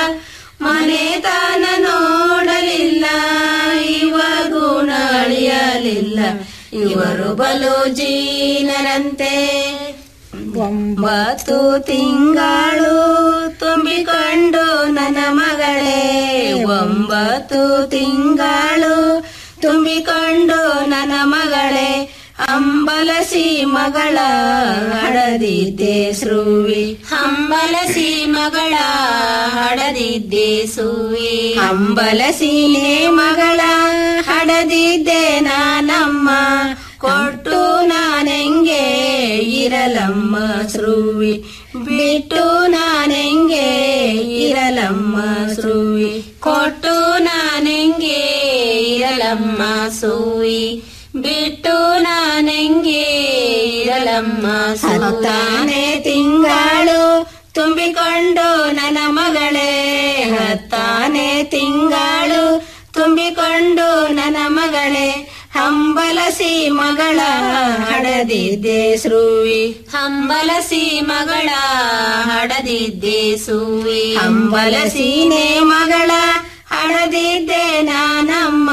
ಮನೆತನ ನೋಡಲಿಲ್ಲ ಇವ ಗುಣ ಅಳಿಯಲಿಲ್ಲ ಇವರು ಬಲು ಜೀನರಂತೆ ಒಂಬತ್ತು ತಿಂಗಳು ತುಂಬಿಕೊಂಡು ನನ್ನ ಮಗಳೇ ಒಂಬತ್ತು ತಿಂಗಳು ತುಂಬಿಕೊಂಡು ನನ್ನ ಮಗಳೇ ಅಂಬಲಸಿ ಮಗಳ ಹಡದಿದ್ದೆ ಸ್ರುವಿ ಹಂಬಲಸಿ ಮಗಳ ಹಡದಿದ್ದೆ ಸುವಿ ಹಂಬಲಸಿನೇ ಮಗಳ ಹಡದಿದ್ದೆ ನಾನಮ್ಮ ಕೊಟ್ಟು ನಾನೆಂಗೆ ಇರಲಮ್ಮ ಸ್ರುವಿ ಬಿಟ್ಟು ನಾನೆಂಗೆ ಇರಲಮ್ಮ ಸ್ರುವಿ ಕೊಟ್ಟು ನಾನೆಂಗೆ ಇರಲಮ್ಮ ಸೂವಿ ಬಿಟ್ಟು ನಾನೆಂಗೆ ಇರಲಮ್ಮ ಹತ್ತಾನೆ ತಿಂಗಳು ತುಂಬಿಕೊಂಡು ನನ್ನ ಮಗಳೇ ಹತ್ತಾನೆ ತಿಂಗಳು ತುಂಬಿಕೊಂಡು ನನ್ನ ಮಗಳೇ ಹಂಬಲಸಿ ಮಗಳ ಹಡದಿದ್ದೆ ಸ್ರುವಿ ಹಂಬಲಸಿ ಮಗಳ ಹಡದಿದ್ದೆ ಸುವಿ ಹಂಬಲಸಿನೇ ಮಗಳ ಹಡದಿದ್ದೆ ನಾನಮ್ಮ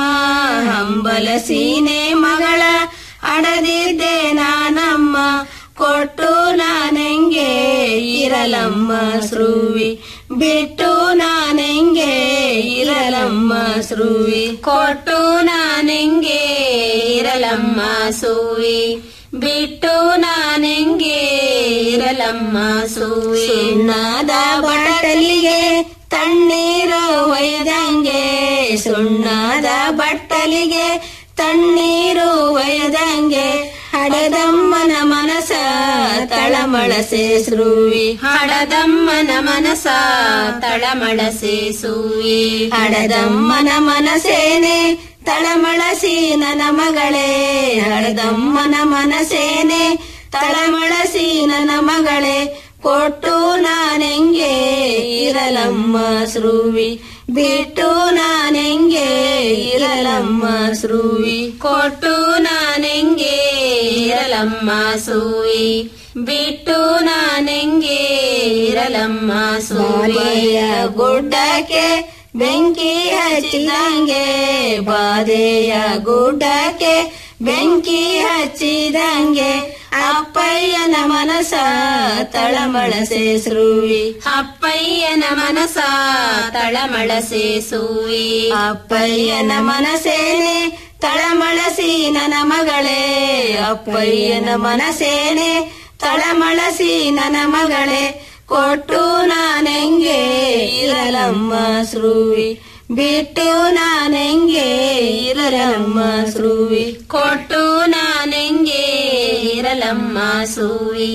ಹಂಬಲಸಿನೇ ಮಗಳ ಹಡದಿದ್ದೆ ನಾನಮ್ಮ ಕೊಟ್ಟು ನಾನೆಂಗೆ ಇರಲಮ್ಮ ಸ್ರುವಿ ಬಿಟ್ಟು ನಾನೆಂಗೆ ಇರಲಮ್ಮ ಸ್ರುವಿ ಕೊಟ್ಟು ನಾನೆಂಗೆ ಇರಲಮ್ಮ ಸುವಿ ಬಿಟ್ಟು ನಾನೆಂಗೆ ಇರಲಮ್ಮ ಸುವಿ ಸುಣ್ಣದ ಬಟ್ಟಲಿಗೆ ತಣ್ಣೀರು ಒಯ್ದಂಗೆ ಸುಣ್ಣದ ಬಟ್ಟಲಿಗೆ ತಣ್ಣೀರು ಒಯ್ದಂಗೆ ಹಡದಮ್ಮನ ಮನಸ ತಳಮಳಸೆ ಸ್ರುವಿ ಹಡದಮ್ಮನ ಮನಸ ತಳಮಳಸೆ ಸೂವಿ ಹಡದಮ್ಮನ ಮನಸೇನೆ ತಳಮಳಸಿ ನನ್ನ ಮಗಳೇ ಹಡದಮ್ಮನ ಮನಸೇನೆ ತಳಮಳಸಿ ನನ್ನ ಮಗಳೇ ಕೊಟ್ಟು ನಾನೆಂಗೆ ಇರಲಮ್ಮ ಸ್ರುವಿ ಬಿಟ್ಟು ನಾನೆಂಗೆ ಇರಲಮ್ಮ ಸ್ರುವಿ ಕೊಟ್ಟು ನಾನೆಂಗೆ ಇರಲಮ್ಮ ಸೂವಿ ಬಿಟ್ಟು ನಾನೆಂಗೆ ಇರಲಮ್ಮ ಸೂವಿಯ ಗುಡ್ಡಕ್ಕೆ ಬೆಂಕಿ ಹಚ್ಚಿದಂಗೆ ಬಾದೆಯ ಗುಡ್ಡಕ್ಕೆ ಬೆಂಕಿ ಹಚ್ಚಿದಂಗೆ ಅಪ್ಪಯ್ಯನ ಮನಸ ತಳಮಳಸೆ ಸ್ರುವಿ ಅಪ್ಪಯ್ಯನ ಮನಸ ತಳಮಳಸೆ ಸೂವಿ ಅಪ್ಪಯ್ಯನ ಮನಸೇನೆ ತಳಮಳಸಿ ನನ್ನ ಮಗಳೇ ಅಪ್ಪಯ್ಯನ ಮನಸೇನೆ ತಳಮಳಸಿ ನನ್ನ ಮಗಳೇ ಕೊಟ್ಟು ನಾನೆಂಗೆ ಇರಲಮ್ಮ ಸ್ರುವಿ ಬಿಟ್ಟು ನಾನೆಂಗೆ ಇರಲಮ್ಮ ಸ್ರುವಿ ಕೊಟ್ಟು ನಾನೆಂಗೆ ಇರಲಮ್ಮ ಸೂವಿ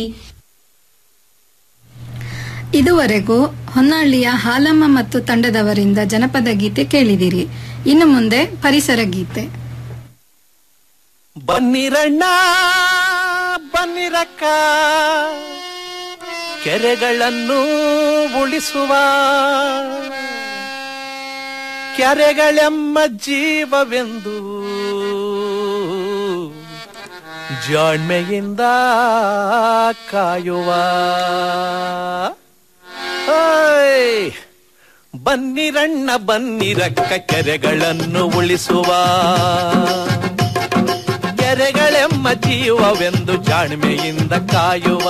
ಇದುವರೆಗೂ ಹೊನ್ನಾಳಿಯ ಹಾಲಮ್ಮ ಮತ್ತು ತಂಡದವರಿಂದ ಜನಪದ ಗೀತೆ ಕೇಳಿದಿರಿ ಇನ್ನು ಮುಂದೆ ಪರಿಸರ ಗೀತೆ ಬನ್ನಿರಣ್ಣ ಬನ್ನಿರಕ್ಕ ಕೆರೆಗಳನ್ನು ಉಳಿಸುವ ಕೆರೆಗಳೆಮ್ಮ ಜೀವವೆಂದು ಜಾಣ್ಮೆಯಿಂದ ಕಾಯುವ ಓಯ್! ಬನ್ನಿರಣ್ಣ ಬನ್ನಿರಕ್ಕ ಕೆರೆಗಳನ್ನು ಉಳಿಸುವ ಕೆರೆಗಳೆಮ್ಮ ಜೀವವೆಂದು ಜಾಣ್ಮೆಯಿಂದ ಕಾಯುವ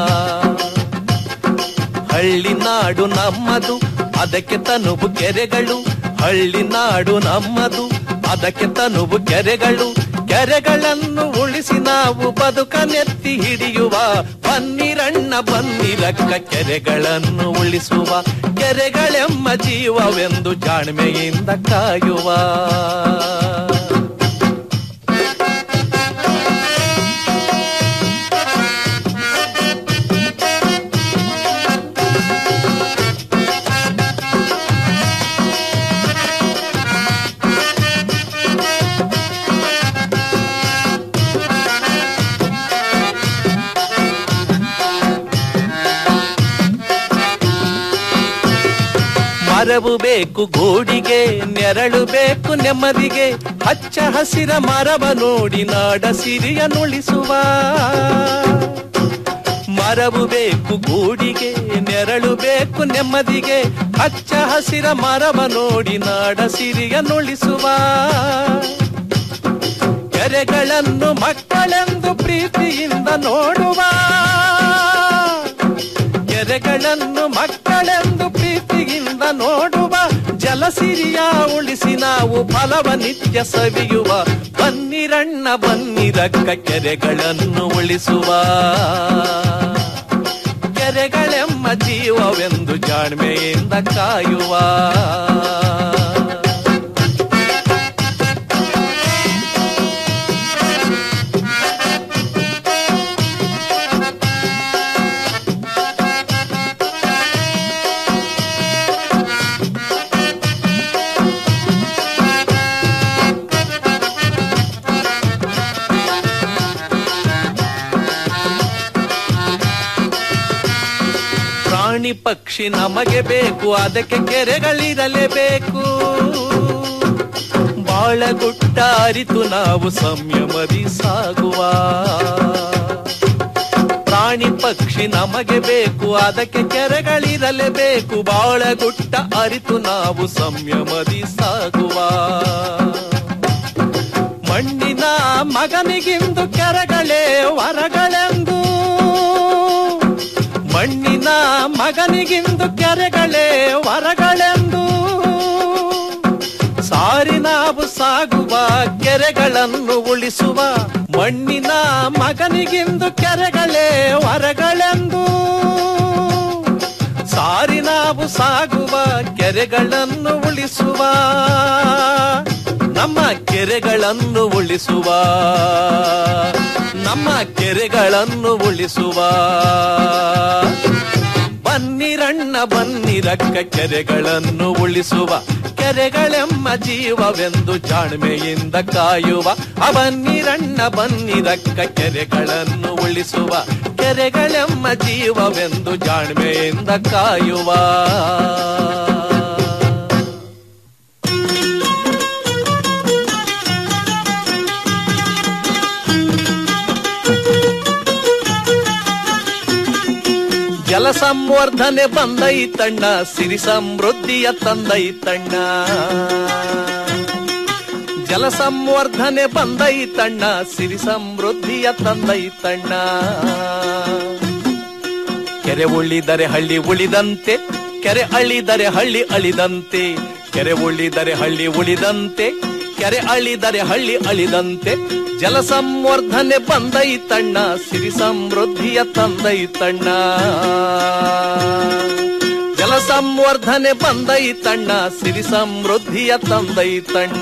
ಹಳ್ಳಿ ನಾಡು ನಮ್ಮದು ಅದಕ್ಕೆ ತನುವು ಕೆರೆಗಳು ಹಳ್ಳಿ ನಾಡು ನಮ್ಮದು ಅದಕ್ಕೆ ತನುವು ಕೆರೆಗಳು ಕೆರೆಗಳನ್ನು ಉಳಿಸಿ ನಾವು ಬದುಕನೆತ್ತಿ ಹಿಡಿಯುವ ಬನ್ನಿರಣ್ಣ ಬನ್ನಿರಕ್ಕ ಕೆರೆಗಳನ್ನು ಉಳಿಸುವ ಕೆರೆಗಳೆಮ್ಮ ಜೀವವೆಂದು ಜಾಣ್ಮೆಯಿಂದ ಕಾಯುವ ಮರವು ಬೇಕು ಗೂಡಿಗೆ ನೆರಳು ಬೇಕು ನೆಮ್ಮದಿಗೆ ಹಚ್ಚ ಹಸಿರ ಮರವ ನೋಡಿ ನಾಡ ಸಿರಿಯ ನುಳಿಸುವ ಮರವು ಬೇಕು ಗೂಡಿಗೆ ನೆರಳು ಬೇಕು ನೆಮ್ಮದಿಗೆ ಹಚ್ಚ ಹಸಿರ ಮರವ ನೋಡಿ ನಾಡ ಸಿರಿಯ ನುಳಿಸುವ ಕೆರೆಗಳನ್ನು ಮಕ್ಕಳೆಂದು ಪ್ರೀತಿಯಿಂದ ನೋಡುವ ಕೆರೆಗಳನ್ನು ಮಕ್ಕಳೆಂದು ಪ್ರೀತಿಯಿಂದ ನೋಡುವ ಜಲಸಿರಿಯ ಉಳಿಸಿ ನಾವು ಫಲವ ನಿತ್ಯ ಸವಿಯುವ ಬನ್ನಿರಣ್ಣ ಬನ್ನಿರಕ್ಕ ಕೆರೆಗಳನ್ನು ಉಳಿಸುವ ಕೆರೆಗಳೆಮ್ಮ ಜೀವವೆಂದು ಜಾಣ್ಮೆಯಿಂದ ಕಾಯುವ ಪ್ರಾಣಿ ಪಕ್ಷಿ ನಮಗೆ ಬೇಕು ಅದಕ್ಕೆ ಕೆರೆಗಳಿರಲೇಬೇಕು ಬಾಳಗುಟ್ಟ ಅರಿತು ನಾವು ಸಂಯಮದಿ ಸಾಗುವ ಪ್ರಾಣಿ ಪಕ್ಷಿ ನಮಗೆ ಬೇಕು ಅದಕ್ಕೆ ಕೆರೆಗಳಿರಲೇಬೇಕು ಬಾಳಗುಟ್ಟ ಅರಿತು ನಾವು ಸಂಯಮದಿ ಸಾಗುವ ಮಣ್ಣಿನ ಮಗನಿಗಿಂದು ಕೆರೆಗಳೇ ವರಗಳೆಂದು ಮಣ್ಣಿನ ಮಗನಿಗಿಂದು ಕೆರೆಗಳೇ ವರಗಳೆಂದು ಸಾರಿ ನಾವು ಸಾಗುವ ಕೆರೆಗಳನ್ನು ಉಳಿಸುವ ಮಣ್ಣಿನ ಮಗನಿಗಿಂದು ಕೆರೆಗಳೇ ವರಗಳೆಂದು ಸಾರಿ ನಾವು ಸಾಗುವ ಕೆರೆಗಳನ್ನು ಉಳಿಸುವ ನಮ್ಮ ಕೆರೆಗಳನ್ನು ಉಳಿಸುವ ನಮ್ಮ ಕೆರೆಗಳನ್ನು ಉಳಿಸುವ ಬನ್ನಿರಣ್ಣ ಬನ್ನಿರಕ್ಕ ಕೆರೆಗಳನ್ನು ಉಳಿಸುವ ಕೆರೆಗಳೆಮ್ಮ ಜೀವವೆಂದು ಜಾಣ್ಮೆಯಿಂದ ಕಾಯುವ ಆ ಬನ್ನಿರಣ್ಣ ಬನ್ನಿರಕ್ಕ ಕೆರೆಗಳನ್ನು ಉಳಿಸುವ ಕೆರೆಗಳೆಮ್ಮ ಜೀವವೆಂದು ಜಾಣ್ಮೆಯಿಂದ ಕಾಯುವ ಜಲ ಸಂವರ್ಧನೆ ಬಂದೈತಣ್ಣ ಸಿರಿ ಸಮೃದ್ಧಿಯ ತಂದೈತಣ್ಣ ಜಲ ಸಂವರ್ಧನೆ ಬಂದೈತಣ್ಣ ಸಿರಿ ಸಮೃದ್ಧಿಯ ತಂದೈತಣ್ಣ ಕೆರೆ ಉಳಿದರೆ ಹಳ್ಳಿ ಉಳಿದಂತೆ ಕೆರೆ ಅಳಿದರೆ ಹಳ್ಳಿ ಅಳಿದಂತೆ ಕೆರೆ ಉಳಿದರೆ ಹಳ್ಳಿ ಉಳಿದಂತೆ ಕೆರೆ ಅಳಿದರೆ ಹಳ್ಳಿ ಅಳಿದಂತೆ ಜಲ ಸಂವರ್ಧನೆ ಬಂದೈತಣ್ಣ ಸಿರಿ ಸಮೃದ್ಧಿಯ ತಂದೈತಣ್ಣ ಜಲ ಸಂವರ್ಧನೆ ಬಂದೈತಣ್ಣ ಸಿರಿ ಸಮೃದ್ಧಿಯ ತಂದೈತಣ್ಣ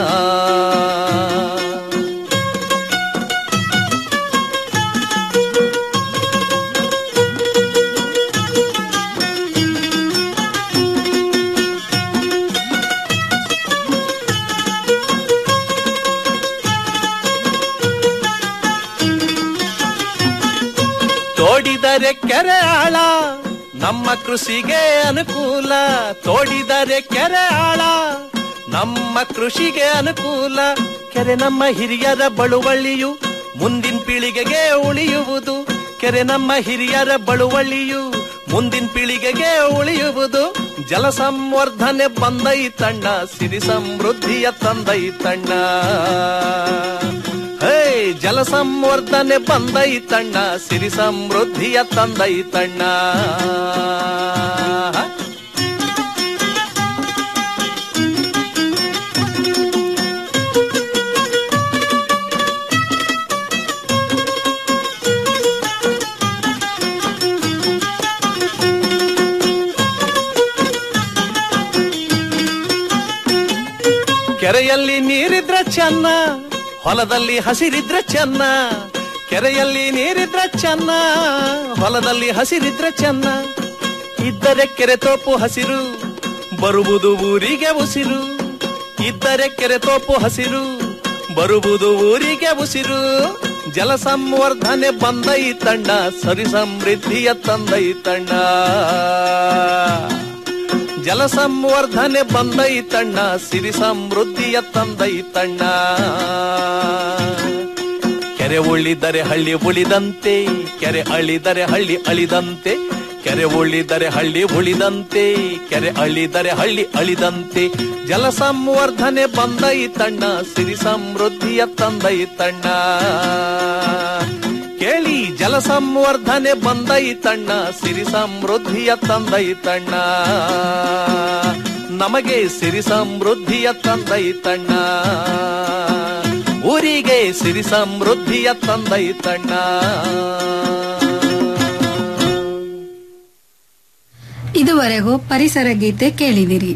ತೋಡಿದರೆ ಕೆರೆ ಆಳ ನಮ್ಮ ಕೃಷಿಗೆ ಅನುಕೂಲ ತೋಡಿದರೆ ಕೆರೆ ಆಳ ನಮ್ಮ ಕೃಷಿಗೆ ಅನುಕೂಲ ಕೆರೆ ನಮ್ಮ ಹಿರಿಯರ ಬಳುವಳಿಯು ಮುಂದಿನ ಪೀಳಿಗೆಗೆ ಉಳಿಯುವುದು ಕೆರೆ ನಮ್ಮ ಹಿರಿಯರ ಬಳುವಳಿಯು ಮುಂದಿನ ಪೀಳಿಗೆಗೆ ಉಳಿಯುವುದು ಜಲ ಸಂವರ್ಧನೆ ಬಂದೈತಣ್ಣ ಸಿರಿ ಸಮೃದ್ಧಿಯ ತಂದೈತಣ್ಣ ಹೇ ಜಲ ಸಂವರ್ಧನೆ ಬಂದೈತಣ್ಣ ಸಿರಿ ಸಮೃದ್ಧಿಯ ತಂದೈತಣ್ಣ ಕೆರೆಯಲ್ಲಿ ನೀರಿದ್ರೆ ಚೆನ್ನ ಹೊಲದಲ್ಲಿ ಹಸಿರಿದ್ರೆ ಚೆನ್ನ ಕೆರೆಯಲ್ಲಿ ನೀರಿದ್ರೆ ಚೆನ್ನ ಹೊಲದಲ್ಲಿ ಹಸಿರಿದ್ರೆ ಚೆನ್ನ ಇದ್ದರೆ ಕೆರೆ ತೋಪು ಹಸಿರು ಬರುವುದು ಊರಿಗೆ ಉಸಿರು ಇದ್ದರೆ ಕೆರೆ ತೋಪು ಹಸಿರು ಬರುವುದು ಊರಿಗೆ ಉಸಿರು ಜಲ ಸಂವರ್ಧನೆ ಬಂದೈತಣ್ಣ ಸರಿ ಸಮೃದ್ಧಿಯ ತಂದೈತಣ್ಣ ಜಲ ಸಂವರ್ಧನೆ ಬಂದೈತಣ್ಣ ಸಿರಿ ಸಮೃದ್ಧಿಯ ತಂದೈತಣ್ಣ ಕೆರೆ ಉಳಿದರೆ ಹಳ್ಳಿ ಉಳಿದಂತೆ ಕೆರೆ ಅಳಿದರೆ ಹಳ್ಳಿ ಅಳಿದಂತೆ ಕೆರೆ ಉಳಿದರೆ ಹಳ್ಳಿ ಉಳಿದಂತೆ ಕೆರೆ ಅಳಿದರೆ ಹಳ್ಳಿ ಅಳಿದಂತೆ ಜಲ ಸಂವರ್ಧನೆ ಬಂದೈತಣ್ಣ ಸಿರಿ ಸಮೃದ್ಧಿಯ ತಂದೈತಣ್ಣ ಕೇಳಿ ಜಲ ಜಲ ಸಂವರ್ಧನೆ ಬಂದೈತಣ್ಣ ಸಿರಿ ಸಮೃದ್ಧಿಯ ತಂದೈತಣ್ಣ ನಮಗೆ ಸಿರಿ ಸಮೃದ್ಧಿಯ ತಂದೈತಣ್ಣ ಊರಿಗೆ ಸಿರಿ ಸಮೃದ್ಧಿಯ ತಂದೈತಣ್ಣ ಇದುವರೆಗೂ ಪರಿಸರ ಗೀತೆ ಕೇಳಿದಿರಿ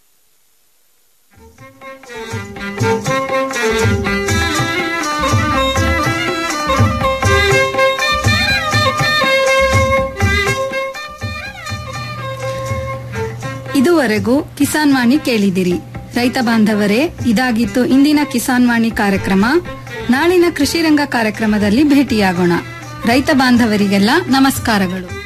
ಇದುವರೆಗೂ ಕಿಸಾನ್ ವಾಣಿ ಕೇಳಿದಿರಿ ರೈತ ಬಾಂಧವರೇ ಇದಾಗಿತ್ತು ಇಂದಿನ ಕಿಸಾನ್ ವಾಣಿ ಕಾರ್ಯಕ್ರಮ ನಾಳಿನ ಕೃಷಿ ರಂಗ ಕಾರ್ಯಕ್ರಮದಲ್ಲಿ ಭೇಟಿಯಾಗೋಣ ರೈತ ಬಾಂಧವರಿಗೆಲ್ಲ ನಮಸ್ಕಾರಗಳು